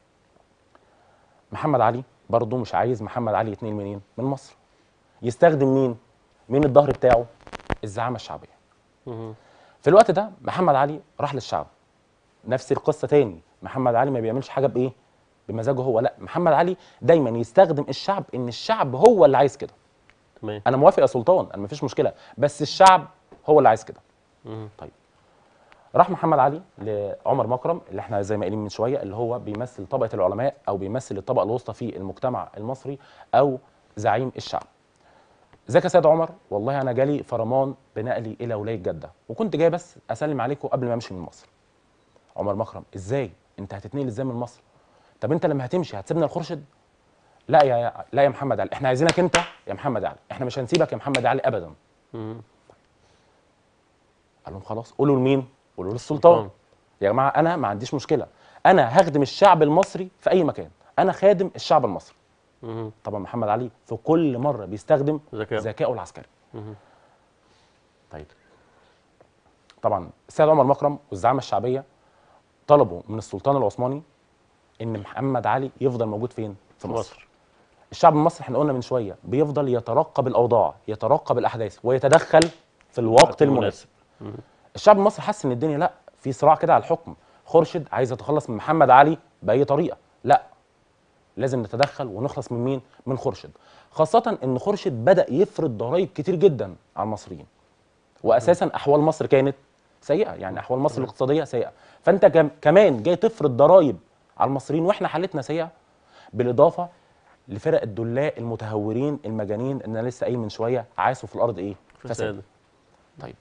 C: محمد علي برضه مش عايز محمد علي يتنقل منين من مصر يستخدم مين مين الظهر بتاعه الزعامه الشعبيه
B: مهم.
C: في الوقت ده محمد علي راح للشعب نفس القصه تاني محمد علي ما بيعملش حاجه بايه بمزاجه هو لا محمد علي دايما يستخدم الشعب ان الشعب هو اللي عايز كده
B: تمام
C: انا موافق يا سلطان انا مفيش مشكله بس الشعب هو اللي عايز كده
B: مم.
C: راح محمد علي لعمر مكرم اللي احنا زي ما قايلين من شويه اللي هو بيمثل طبقه العلماء او بيمثل الطبقه الوسطى في المجتمع المصري او زعيم الشعب. ازيك يا سيد عمر؟ والله انا جالي فرمان بنقلي الى ولايه جده وكنت جاي بس اسلم عليكم قبل ما امشي من مصر. عمر مكرم ازاي؟ انت هتتنقل ازاي من مصر؟ طب انت لما هتمشي هتسيبنا الخرشد؟ لا يا لا يا محمد علي احنا عايزينك انت يا محمد علي احنا مش هنسيبك يا محمد علي ابدا.
B: مم.
C: قال لهم خلاص قولوا لمين؟ قولوا للسلطان.
B: سلطان.
C: يا جماعه انا ما عنديش مشكله انا هخدم الشعب المصري في اي مكان انا خادم الشعب المصري
B: مم.
C: طبعا محمد علي في كل مره بيستخدم
B: ذكاء.
C: ذكائه العسكري
B: مم.
C: طيب طبعا السيد عمر مكرم والزعامه الشعبيه طلبوا من السلطان العثماني ان محمد علي يفضل موجود فين في مصر,
B: مصر
C: الشعب المصري احنا قلنا من شويه بيفضل يترقب الاوضاع يترقب الاحداث ويتدخل في الوقت المناسب الشعب المصري حس ان الدنيا لا في صراع كده على الحكم خورشيد عايز يتخلص من محمد علي باي طريقه لا لازم نتدخل ونخلص من مين من خورشيد خاصه ان خورشيد بدا يفرض ضرائب كتير جدا على المصريين واساسا احوال مصر كانت سيئه يعني احوال مصر الاقتصاديه سيئه فانت كم- كمان جاي تفرض ضرائب على المصريين واحنا حالتنا سيئه بالاضافه لفرق الدلاء المتهورين المجانين ان انا لسه قايل من شويه عاشوا في الارض ايه
B: فساد
C: طيب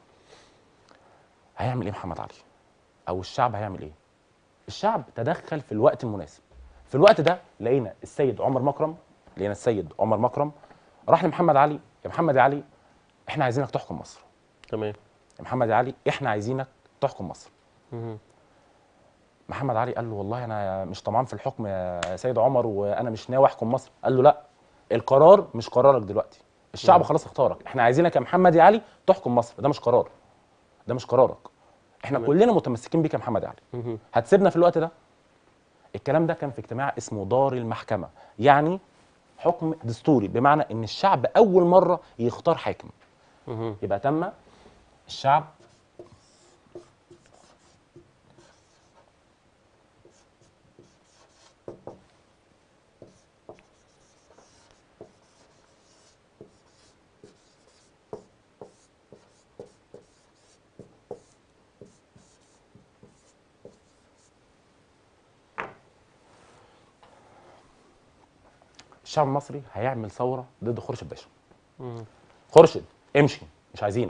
C: هيعمل ايه محمد علي او الشعب هيعمل ايه الشعب تدخل في الوقت المناسب في الوقت ده لقينا السيد عمر مكرم لقينا السيد عمر مكرم راح لمحمد علي يا محمد يا علي احنا عايزينك تحكم مصر
B: تمام
C: يا محمد يا علي احنا عايزينك تحكم مصر
B: مم.
C: محمد علي قال له والله انا مش طمعان في الحكم يا سيد عمر وانا مش ناوي احكم مصر قال له لا القرار مش قرارك دلوقتي الشعب خلاص اختارك احنا عايزينك يا محمد يا علي تحكم مصر ده مش قرار ده مش قرارك احنا
B: تمام.
C: كلنا متمسكين بيك يا محمد يا علي
B: مم.
C: هتسيبنا في الوقت ده الكلام ده كان في اجتماع اسمه دار المحكمه يعني حكم دستوري بمعنى ان الشعب اول مره يختار حاكم
B: مم.
C: يبقى تم الشعب الشعب المصري هيعمل ثوره ضد خورشيد باشا
B: مم.
C: خورشيد امشي مش عايزينك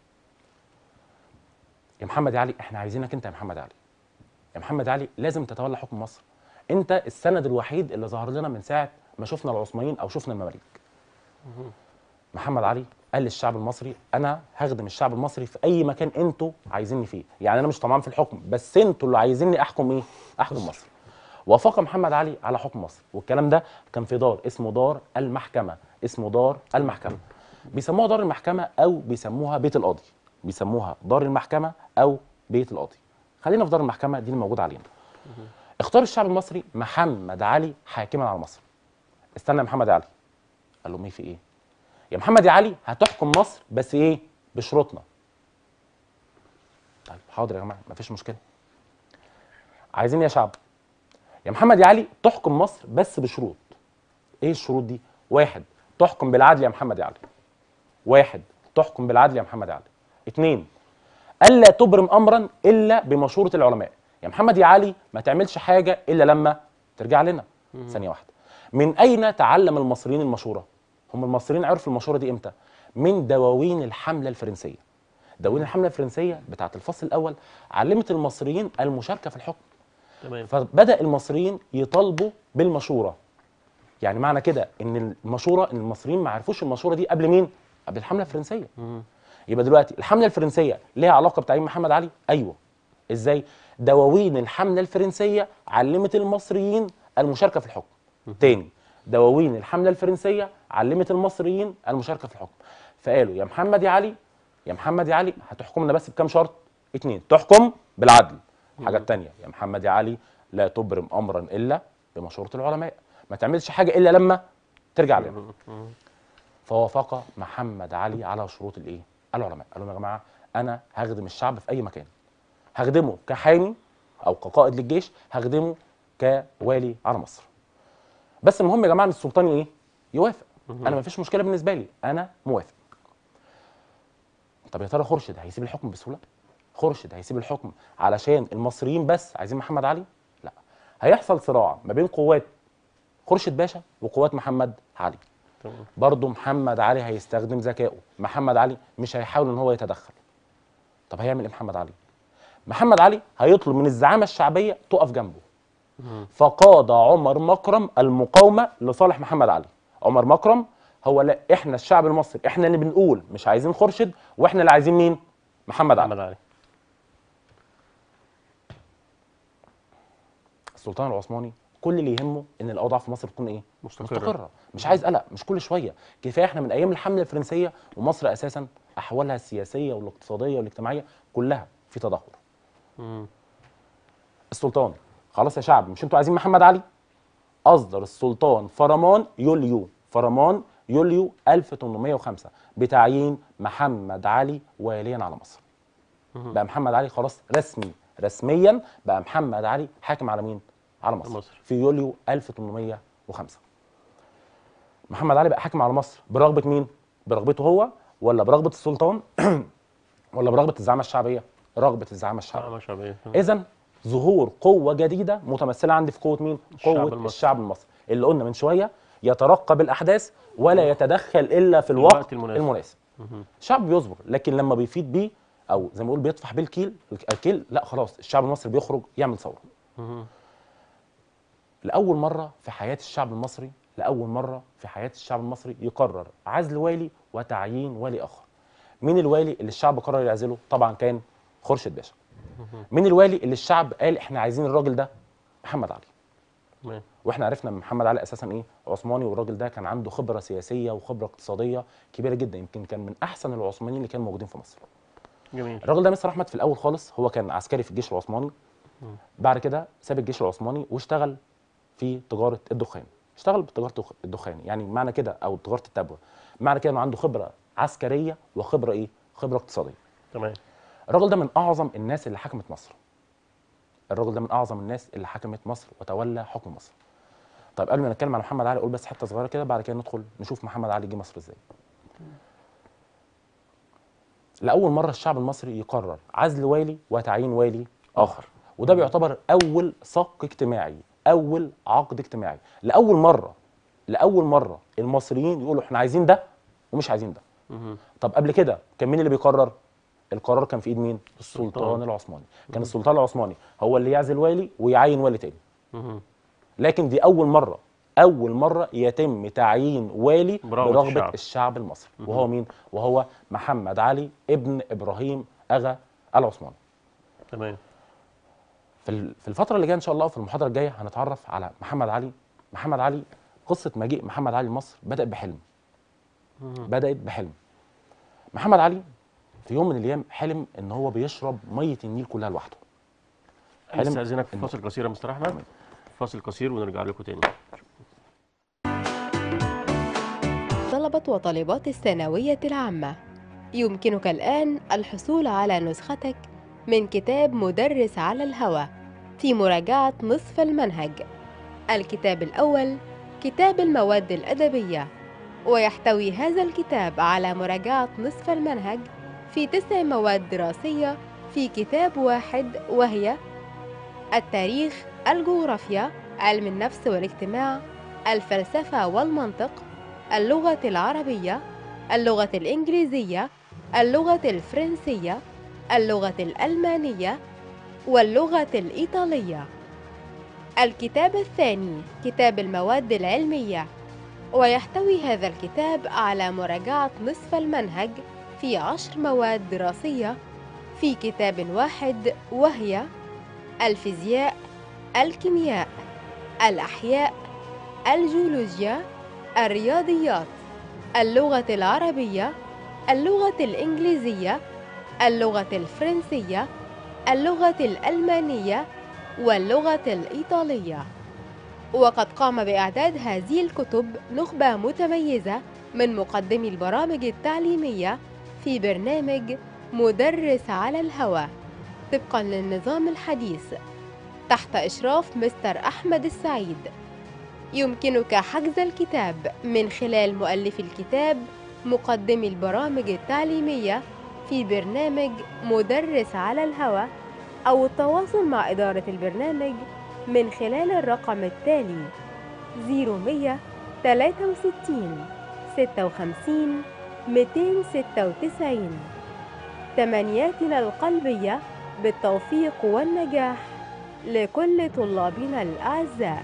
C: يا محمد يا علي احنا عايزينك انت يا محمد علي يا محمد علي لازم تتولى حكم مصر انت السند الوحيد اللي ظهر لنا من ساعه ما شفنا العثمانيين او شفنا المماليك محمد علي قال للشعب المصري انا هخدم الشعب المصري في اي مكان انتوا عايزيني فيه يعني انا مش طمعان في الحكم بس انتوا اللي عايزيني احكم ايه احكم مصر وافق محمد علي على حكم مصر والكلام ده كان في دار اسمه دار المحكمه اسمه دار المحكمه بيسموها دار المحكمه او بيسموها بيت القاضي بيسموها دار المحكمه او بيت القاضي خلينا في دار المحكمه دي الموجوده علينا اختار الشعب المصري محمد علي حاكما على مصر استنى يا محمد علي قال له مين في ايه يا محمد يا علي هتحكم مصر بس ايه بشروطنا طيب حاضر يا جماعه مفيش مشكله عايزين يا شعب يا محمد يا علي تحكم مصر بس بشروط ايه الشروط دي واحد تحكم بالعدل يا محمد يا علي واحد تحكم بالعدل يا محمد يا علي اتنين الا تبرم امرا الا بمشوره العلماء يا محمد يا علي ما تعملش حاجه الا لما ترجع لنا ثانيه واحده من اين تعلم المصريين المشوره هم المصريين عرفوا المشوره دي امتى من دواوين الحمله الفرنسيه دواوين الحمله الفرنسيه بتاعه الفصل الاول علمت المصريين المشاركه في الحكم
B: تمام
C: فبدا المصريين يطالبوا بالمشوره يعني معنى كده ان المشوره ان المصريين ما عرفوش المشوره دي قبل مين قبل الحمله الفرنسيه
B: مم.
C: يبقى دلوقتي الحمله الفرنسيه ليها علاقه بتعيين محمد علي ايوه ازاي دواوين الحمله الفرنسيه علمت المصريين المشاركه في الحكم تاني دواوين الحمله الفرنسيه علمت المصريين المشاركه في الحكم فقالوا يا محمد يا علي يا محمد يا علي هتحكمنا بس بكام شرط اتنين تحكم بالعدل الحاجه التانيه يا محمد يا علي لا تبرم امرا الا بمشوره العلماء ما تعملش حاجه الا لما ترجع لنا
B: مم.
C: فوافق محمد علي على شروط الايه؟ العلماء، قال لهم يا جماعه انا هخدم الشعب في اي مكان. هخدمه كحامي او كقائد للجيش، هخدمه كوالي على مصر بس المهم يا جماعه ان السلطان ايه يوافق انا ما فيش مشكله بالنسبه لي انا موافق طب يا ترى خورشيد هيسيب الحكم بسهوله خورشيد هيسيب الحكم علشان المصريين بس عايزين محمد علي لا هيحصل صراع ما بين قوات خورشيد باشا وقوات محمد علي
B: تمام
C: برضه محمد علي هيستخدم ذكائه محمد علي مش هيحاول ان هو يتدخل طب هيعمل ايه محمد علي محمد علي هيطلب من الزعامه الشعبيه تقف جنبه فقاد عمر مكرم المقاومه لصالح محمد علي عمر مكرم هو لا احنا الشعب المصري احنا اللي بنقول مش عايزين خورشيد واحنا اللي عايزين مين محمد علي
B: محمد علي
C: السلطان العثماني كل اللي يهمه ان الاوضاع في مصر تكون ايه
B: مستقرة.
C: مستقره مش عايز قلق مش كل شويه كفايه احنا من ايام الحمله الفرنسيه ومصر اساسا احوالها السياسيه والاقتصاديه والاجتماعيه كلها في تدهور
B: مم.
C: السلطان خلاص يا شعب مش انتوا عايزين محمد علي اصدر السلطان فرمان يوليو فرمان يوليو 1805 بتعيين محمد علي واليا على مصر بقى محمد علي خلاص رسمي رسميا بقى محمد علي حاكم على مين على مصر,
B: مصر.
C: في يوليو 1805 محمد علي بقى حاكم على مصر برغبه مين برغبته هو ولا برغبه السلطان ولا برغبه الزعامه الشعبيه رغبه الزعامه الشعبيه
B: آه، شعبيه
C: اذا ظهور قوه جديده متمثله عندي في قوه مين
B: الشعب
C: قوه
B: المصري.
C: الشعب المصري اللي قلنا من شويه يترقب الاحداث ولا يتدخل الا في الوقت,
B: الوقت المناسب.
C: المناسب الشعب بيصبر لكن لما بيفيد بيه او زي ما بيقول بيطفح بيه الكيل الكيل لا خلاص الشعب المصري بيخرج يعمل ثوره لاول مره في حياه الشعب المصري لاول مره في حياه الشعب المصري يقرر عزل والي وتعيين والي اخر مين الوالي اللي الشعب قرر يعزله طبعا كان خورشيد باشا مين الوالي اللي الشعب قال احنا عايزين الراجل ده محمد علي
B: تمام
C: واحنا عرفنا ان محمد علي اساسا ايه عثماني والراجل ده كان عنده خبره سياسيه وخبره اقتصاديه كبيره جدا يمكن كان من احسن العثمانيين اللي كانوا موجودين في مصر
B: جميل
C: الراجل ده مستر احمد في الاول خالص هو كان عسكري في الجيش العثماني بعد كده ساب الجيش العثماني واشتغل في تجاره الدخان اشتغل بتجاره الدخ- الدخان يعني معنى كده او تجاره التبوه معنى كده انه عنده خبره عسكريه وخبره ايه خبره اقتصاديه
B: تمام
C: الراجل ده من اعظم الناس اللي حكمت مصر الراجل ده من اعظم الناس اللي حكمت مصر وتولى حكم مصر طيب قبل ما نتكلم عن محمد علي اقول بس حته صغيره كده بعد كده ندخل نشوف محمد علي جه مصر ازاي لاول مره الشعب المصري يقرر عزل والي وتعيين والي اخر وده بيعتبر اول صك اجتماعي اول عقد اجتماعي لاول مره لاول مره المصريين يقولوا احنا عايزين ده ومش عايزين ده
B: مهم.
C: طب قبل كده كان مين اللي بيقرر القرار كان في ايد مين السلطان
B: السلطان.
C: العثماني كان السلطان العثماني هو اللي يعزل والي ويعين والي تاني
B: مهم.
C: لكن دي اول مره اول مره يتم تعيين والي
B: برغبة
C: برغبه,
B: الشعب.
C: الشعب المصري وهو مين وهو محمد علي ابن ابراهيم اغا العثماني
B: تمام
C: في ال- في الفتره اللي جايه ان شاء الله في المحاضره الجايه هنتعرف على محمد علي محمد علي قصه مجيء محمد علي لمصر بدات بحلم بدات بحلم محمد علي في يوم من الايام حلم ان هو بيشرب ميه النيل كلها لوحده حلم
B: استاذنك في
C: إنه-
B: فاصل قصير يا مستر احمد فاصل قصير ونرجع لكم تاني
A: طلبة وطالبات الثانوية العامة يمكنك الآن الحصول على نسختك من كتاب مدرس على الهوى في مراجعة نصف المنهج الكتاب الأول كتاب المواد الأدبية ويحتوي هذا الكتاب على مراجعة نصف المنهج في تسع مواد دراسية في كتاب واحد وهي التاريخ الجغرافيا علم النفس والاجتماع الفلسفة والمنطق اللغة العربية اللغة الإنجليزية اللغة الفرنسية اللغة الألمانية واللغة الإيطالية الكتاب الثاني كتاب المواد العلمية ويحتوي هذا الكتاب على مراجعة نصف المنهج في عشر مواد دراسية في كتاب واحد وهي الفيزياء الكيمياء الأحياء الجيولوجيا الرياضيات اللغة العربية اللغة الإنجليزية اللغة الفرنسية اللغة الألمانية واللغة الإيطالية وقد قام بإعداد هذه الكتب نخبة متميزة من مقدمي البرامج التعليمية في برنامج مدرس على الهوى طبقا للنظام الحديث تحت إشراف مستر أحمد السعيد يمكنك حجز الكتاب من خلال مؤلف الكتاب مقدمي البرامج التعليمية في برنامج مدرس على الهوى أو التواصل مع إدارة البرنامج من خلال الرقم التالي 0100 63 56 296 تمنياتنا القلبية بالتوفيق والنجاح لكل طلابنا الأعزاء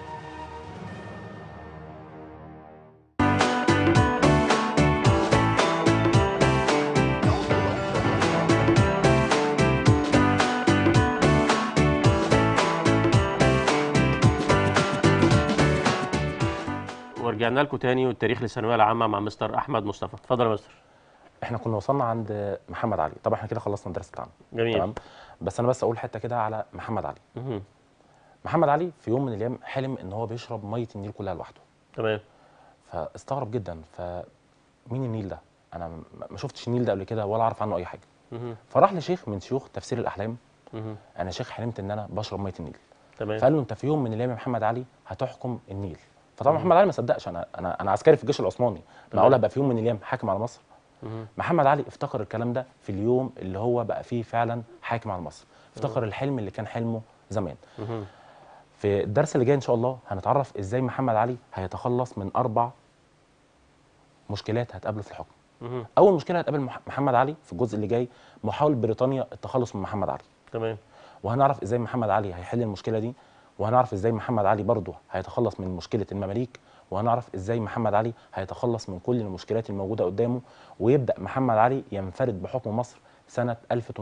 B: ورجعنا لكم تاني والتاريخ للثانويه العامه مع مستر احمد مصطفى اتفضل يا مستر
C: احنا كنا وصلنا عند محمد علي طبعا احنا كده خلصنا الدرس بتاعنا
B: جميل
C: تمام بس انا بس اقول حته كده على محمد علي
B: مهم.
C: محمد علي في يوم من الايام حلم ان هو بيشرب ميه النيل كلها لوحده
B: تمام
C: فاستغرب جدا فمين النيل ده انا م- ما شفتش النيل ده قبل كده ولا اعرف عنه اي حاجه
B: مهم.
C: فراح لشيخ من شيوخ تفسير الاحلام
B: مهم.
C: انا شيخ حلمت ان انا بشرب ميه النيل
B: تمام
C: فقال له انت في يوم من الايام يا محمد علي هتحكم النيل فطبعا محمد علي ما صدقش انا انا انا عسكري في الجيش العثماني معقول هبقى في يوم من الايام حاكم على مصر
B: مهم.
C: محمد علي افتكر الكلام ده في اليوم اللي هو بقى فيه فعلا حاكم على مصر افتكر الحلم اللي كان حلمه زمان
B: مهم.
C: في الدرس اللي جاي ان شاء الله هنتعرف ازاي محمد علي هيتخلص من اربع مشكلات هتقابله في الحكم
B: مهم.
C: اول مشكله هتقابل مح- محمد علي في الجزء اللي جاي محاوله بريطانيا التخلص من محمد علي
B: تمام
C: وهنعرف ازاي محمد علي هيحل المشكله دي وهنعرف ازاي محمد علي برضه هيتخلص من مشكله المماليك وهنعرف ازاي محمد علي هيتخلص من كل المشكلات الموجوده قدامه ويبدا محمد علي ينفرد بحكم مصر سنه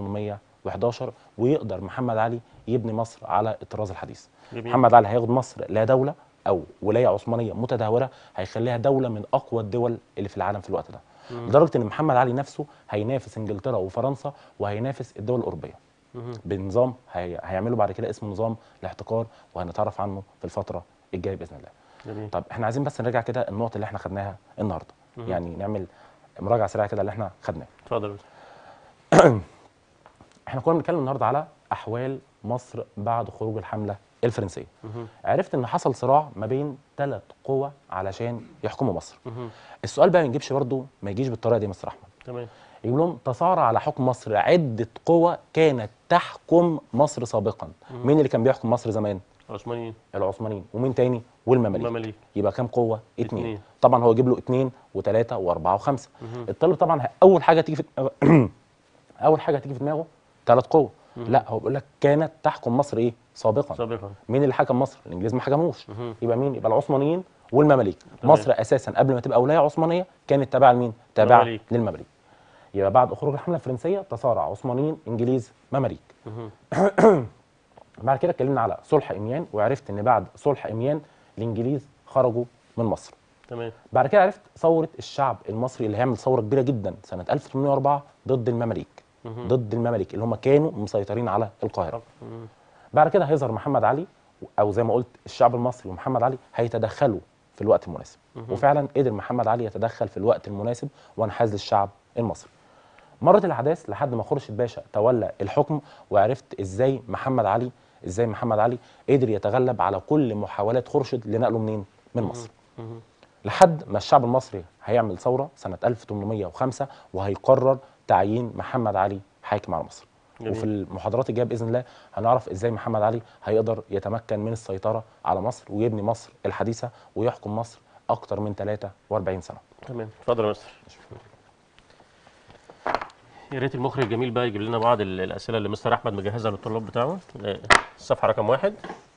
C: 1811 ويقدر محمد علي يبني مصر على الطراز الحديث
B: جميل
C: محمد علي هياخد مصر لا دوله او ولايه عثمانيه متدهوره هيخليها دوله من اقوى الدول اللي في العالم في الوقت ده لدرجه ان محمد علي نفسه هينافس انجلترا وفرنسا وهينافس الدول الاوروبيه
B: مهم.
C: بنظام هي... هيعملوا بعد كده اسمه نظام الاحتكار وهنتعرف عنه في الفتره الجايه باذن الله.
B: جميل
C: طب احنا عايزين بس نراجع كده النقط اللي احنا خدناها النهارده يعني نعمل مراجعه سريعه كده اللي احنا خدناه.
B: اتفضل يا مستر.
C: احنا كنا بنتكلم النهارده على احوال مصر بعد خروج الحمله الفرنسيه.
B: مهم.
C: عرفت ان حصل صراع ما بين ثلاث قوى علشان يحكموا مصر.
B: مهم.
C: السؤال بقى ما يجيبش برضه ما يجيش بالطريقه دي يا مستر احمد.
B: تمام
C: يقول لهم تصارع على حكم مصر عده قوى كانت تحكم مصر سابقا. مين اللي كان بيحكم مصر زمان؟
B: عثمانيين
C: العثمانيين ومين تاني والمماليك
B: المماليك
C: يبقى كام قوه اتنين,
B: اتنين.
C: طبعا هو يجيب له اتنين وتلاته واربعه وخمسه الطالب طبعا ه- اول حاجه تيجي في دماغه- اول حاجه تيجي في دماغه ثلاث قوه لا هو بيقول لك كانت تحكم مصر ايه سابقا
B: سابقا
C: مين اللي حكم مصر الانجليز ما حكموش
B: مهم.
C: يبقى مين يبقى العثمانيين والمماليك
B: تمام.
C: مصر اساسا قبل ما تبقى ولايه عثمانيه كانت تابعه لمين تابعه
B: مماليك.
C: للمماليك يبقى بعد خروج الحمله الفرنسيه تصارع عثمانيين انجليز مماليك
B: مهم.
C: بعد كده اتكلمنا على صلح اميان وعرفت ان بعد صلح اميان الانجليز خرجوا من مصر
B: تمام
C: بعد كده عرفت ثوره الشعب المصري اللي هيعمل ثوره كبيره جدا سنه 1804 ضد المماليك
B: مهم.
C: ضد المماليك اللي هم كانوا مسيطرين على القاهره
B: طب. مهم.
C: بعد كده هيظهر محمد علي او زي ما قلت الشعب المصري ومحمد علي هيتدخلوا في الوقت المناسب وفعلا قدر محمد علي يتدخل في الوقت المناسب وانحاز للشعب المصري مرت الاحداث لحد ما خورشيد باشا تولى الحكم وعرفت ازاي محمد علي ازاي محمد علي قدر يتغلب على كل محاولات خورشيد لنقله منين من مصر
B: مهم.
C: لحد ما الشعب المصري هيعمل ثوره سنه 1805 وهيقرر تعيين محمد علي حاكم على مصر
B: جميل.
C: وفي المحاضرات الجايه باذن الله هنعرف ازاي محمد علي هيقدر يتمكن من السيطره على مصر ويبني مصر الحديثه ويحكم مصر اكتر من 43 سنه
B: تمام اتفضل يا مستر يا ريت المخرج الجميل بقى يجيب لنا بعض ال- الاسئله اللي مستر احمد مجهزها للطلاب بتاعه آه، الصفحه رقم واحد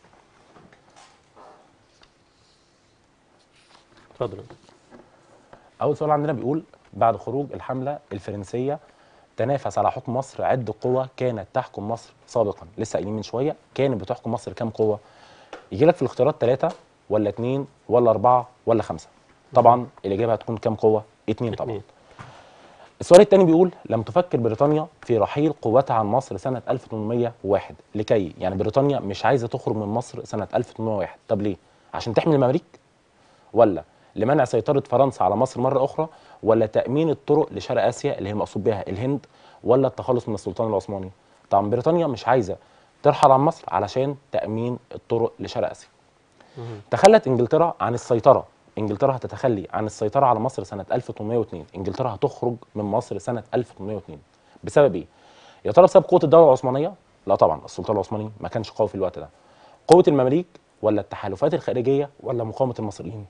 B: اتفضل
C: اول سؤال عندنا بيقول بعد خروج الحمله الفرنسيه تنافس على حكم مصر عده قوى كانت تحكم مصر سابقا لسه قايلين من شويه كانت بتحكم مصر كام قوه يجي لك في الاختيارات ثلاثه ولا اثنين ولا اربعه ولا خمسه طبعا الاجابه هتكون كام قوه اثنين طبعا
B: اتنين.
C: السؤال الثاني بيقول لم تفكر بريطانيا في رحيل قوتها عن مصر سنه 1801 لكي يعني بريطانيا مش عايزه تخرج من مصر سنه 1801 طب ليه عشان تحمي المماليك ولا لمنع سيطرة فرنسا على مصر مرة أخرى ولا تأمين الطرق لشرق آسيا اللي هي المقصود بها الهند ولا التخلص من السلطان العثماني طبعا بريطانيا مش عايزة ترحل عن مصر علشان تامين الطرق لشرق اسيا
B: مهم.
C: تخلت انجلترا عن السيطره انجلترا هتتخلي عن السيطره على مصر سنه 1802 انجلترا هتخرج من مصر سنه 1802 بسبب ايه يا ترى بسبب قوه الدوله العثمانيه لا طبعا السلطان العثماني ما كانش قوي في الوقت ده قوه المماليك ولا التحالفات الخارجيه ولا مقاومه المصريين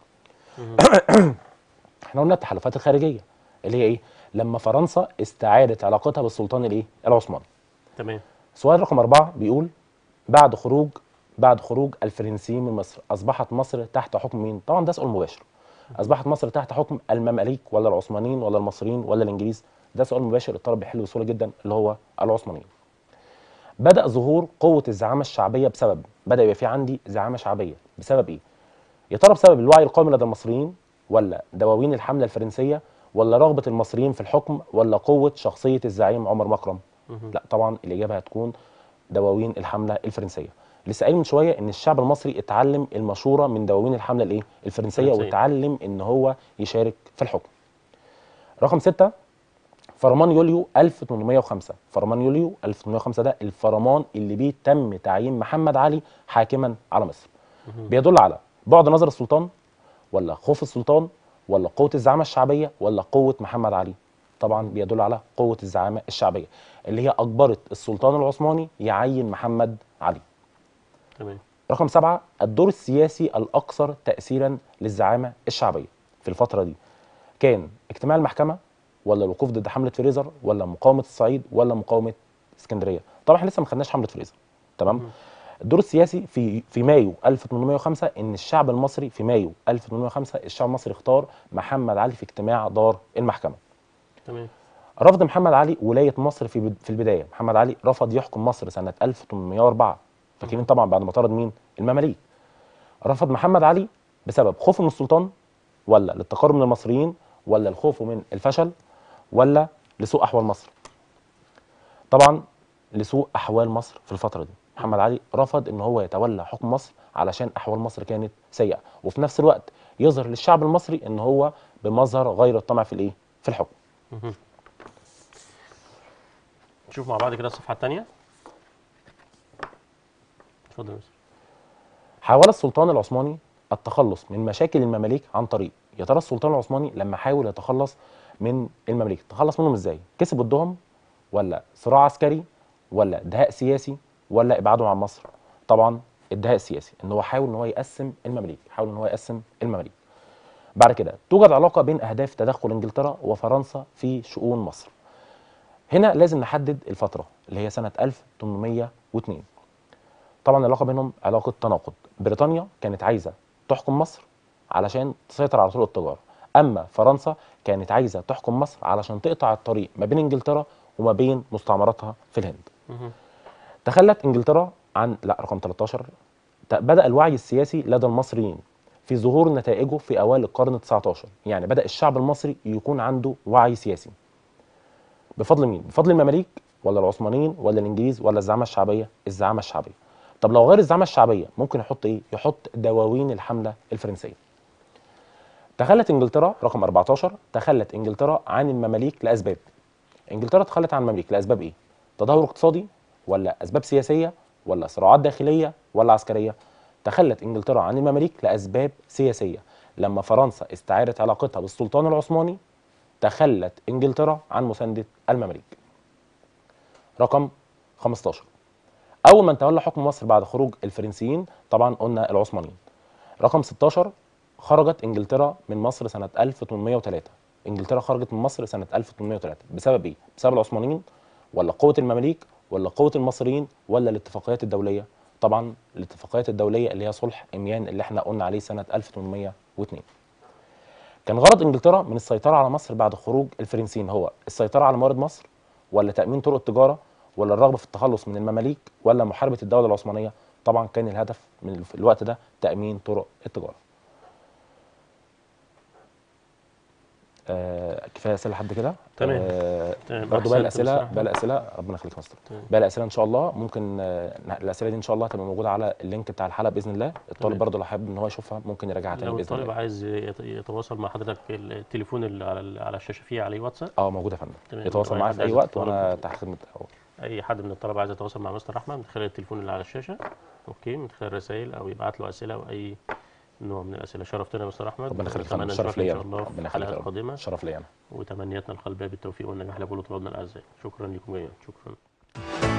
C: احنا قلنا التحالفات الخارجيه اللي هي ايه لما فرنسا استعادت علاقتها بالسلطان الايه العثماني
B: تمام
C: سؤال رقم أربعة بيقول بعد خروج بعد خروج الفرنسيين من مصر أصبحت مصر تحت حكم مين؟ طبعا ده سؤال مباشر أصبحت مصر تحت حكم المماليك ولا العثمانيين ولا المصريين ولا الإنجليز؟ ده سؤال مباشر الطالب بيحله بسهولة جدا اللي هو العثمانيين. بدأ ظهور قوة الزعامة الشعبية بسبب بدأ يبقى في عندي زعامة شعبية بسبب إيه؟ يا ترى بسبب الوعي القومي لدى المصريين ولا دواوين الحملة الفرنسية ولا رغبة المصريين في الحكم ولا قوة شخصية الزعيم عمر مكرم؟
B: مهم.
C: لا طبعا الاجابه هتكون دواوين الحمله الفرنسيه لسه قايل من شويه ان الشعب المصري اتعلم المشوره من دواوين الحمله الايه الفرنسيه
B: الفرنسية.
C: واتعلم ان هو يشارك في الحكم رقم ستة فرمان يوليو 1805 فرمان يوليو 1805 ده الفرمان اللي بيه تم تعيين محمد علي حاكما على مصر بيدل على بعد نظر السلطان ولا خوف السلطان ولا قوه الزعامه الشعبيه ولا قوه محمد علي طبعا بيدل على قوه الزعامه الشعبيه اللي هي اجبرت السلطان العثماني يعين محمد علي
B: تمام
C: رقم سبعة الدور السياسي الأكثر تأثيرا للزعامة الشعبية في الفترة دي كان اجتماع المحكمة ولا الوقوف ضد حملة فريزر ولا مقاومة الصعيد ولا مقاومة اسكندرية طبعا احنا لسه ما خدناش حملة فريزر تمام الدور السياسي في في مايو 1805 ان الشعب المصري في مايو 1805 الشعب المصري اختار محمد علي في اجتماع دار المحكمة
B: تمام
C: رفض محمد علي ولايه مصر في في البدايه محمد علي رفض يحكم مصر سنه 1804 فاكرين طبعا بعد ما طرد مين المماليك رفض محمد علي بسبب خوفه من السلطان ولا للتقرب من المصريين ولا الخوف من الفشل ولا لسوء احوال مصر طبعا لسوء احوال مصر في الفتره دي محمد علي رفض ان هو يتولى حكم مصر علشان احوال مصر كانت سيئه وفي نفس الوقت يظهر للشعب المصري ان هو بمظهر غير الطمع في الايه في الحكم
B: مهم. نشوف مع بعض كده الصفحه الثانيه اتفضل يا مستر
C: حاول السلطان العثماني التخلص من مشاكل المماليك عن طريق يا ترى السلطان العثماني لما حاول يتخلص من المماليك تخلص منهم ازاي كسب ضدهم ولا صراع عسكري ولا دهاء سياسي ولا ابعادهم عن مصر طبعا الدهاء السياسي ان هو حاول ان هو يقسم المماليك حاول ان هو يقسم المماليك بعد كده توجد علاقه بين اهداف تدخل انجلترا وفرنسا في شؤون مصر هنا لازم نحدد الفتره اللي هي سنه 1802 طبعا العلاقه بينهم علاقه تناقض بريطانيا كانت عايزه تحكم مصر علشان تسيطر على طرق التجاره اما فرنسا كانت عايزه تحكم مصر علشان تقطع الطريق ما بين انجلترا وما بين مستعمراتها في الهند
B: مهم.
C: تخلت انجلترا عن لا رقم 13 ت- بدا الوعي السياسي لدى المصريين في ظهور نتائجه في اوائل القرن 19 يعني بدا الشعب المصري يكون عنده وعي سياسي بفضل مين بفضل المماليك ولا العثمانيين ولا الانجليز ولا الزعامه الشعبيه الزعامه الشعبيه طب لو غير الزعامه الشعبيه ممكن يحط ايه يحط دواوين الحمله الفرنسيه تخلت انجلترا رقم 14 تخلت انجلترا عن المماليك لاسباب انجلترا تخلت عن المماليك لاسباب ايه تدهور اقتصادي ولا اسباب سياسيه ولا صراعات داخليه ولا عسكريه تخلت انجلترا عن المماليك لاسباب سياسيه لما فرنسا استعادت علاقتها بالسلطان العثماني تخلت انجلترا عن مسانده المماليك رقم 15 اول من تولى حكم مصر بعد خروج الفرنسيين طبعا قلنا العثمانيين رقم 16 خرجت انجلترا من مصر سنه 1803 انجلترا خرجت من مصر سنه 1803 بسبب ايه بسبب العثمانيين ولا قوه المماليك ولا قوه المصريين ولا الاتفاقيات الدوليه طبعا الاتفاقيات الدوليه اللي هي صلح اميان اللي احنا قلنا عليه سنه 1802 كان غرض انجلترا من السيطره على مصر بعد خروج الفرنسيين هو السيطره على موارد مصر ولا تامين طرق التجاره ولا الرغبه في التخلص من المماليك ولا محاربه الدوله العثمانيه طبعا كان الهدف من الف- الوقت ده تامين طرق التجاره آه كفايه اسئله لحد كده
B: تمام.
C: آه
B: تمام،
C: برضه باقي
B: أحسنت
C: الاسئله
B: بصراحة.
C: باقي الاسئله ربنا يخليك يا مستر
B: تمام.
C: باقي الاسئله ان شاء الله ممكن آه الاسئله دي ان شاء الله هتبقى موجوده على اللينك بتاع الحلقه باذن الله الطالب
B: تمام.
C: برضه لو حابب ان هو يشوفها ممكن يراجعها تاني
B: لو
C: باذن
B: الطالب
C: الله
B: عايز يت- يتواصل مع حضرتك التليفون اللي على ال- على الشاشه فيه عليه واتساب
C: اه موجوده يا فندم
B: تمام.
C: يتواصل
B: لو
C: معايا في اي
B: عايز
C: وقت
B: تتواصل
C: وانا
B: معاك.
C: تحت خدمه
B: اي حد من الطلبه عايز يتواصل مع مستر احمد من خلال التليفون اللي على الشاشه اوكي من خلال رسائل او يبعت له اسئله او اي نوع من الاسئله شرفتنا يا مستر احمد
C: ربنا يخليك يا فندم
B: ونتمنى
C: شرف
B: نشوفك ان
C: ليا
B: شاء الله
C: ربنا
B: في
C: يخليك
B: حلقات
C: يا رب.
B: قادمه
C: شرف ليا انا
B: وتمنياتنا القلبيه بالتوفيق والنجاح لكل طلابنا الاعزاء شكرا لكم جميعا شكرا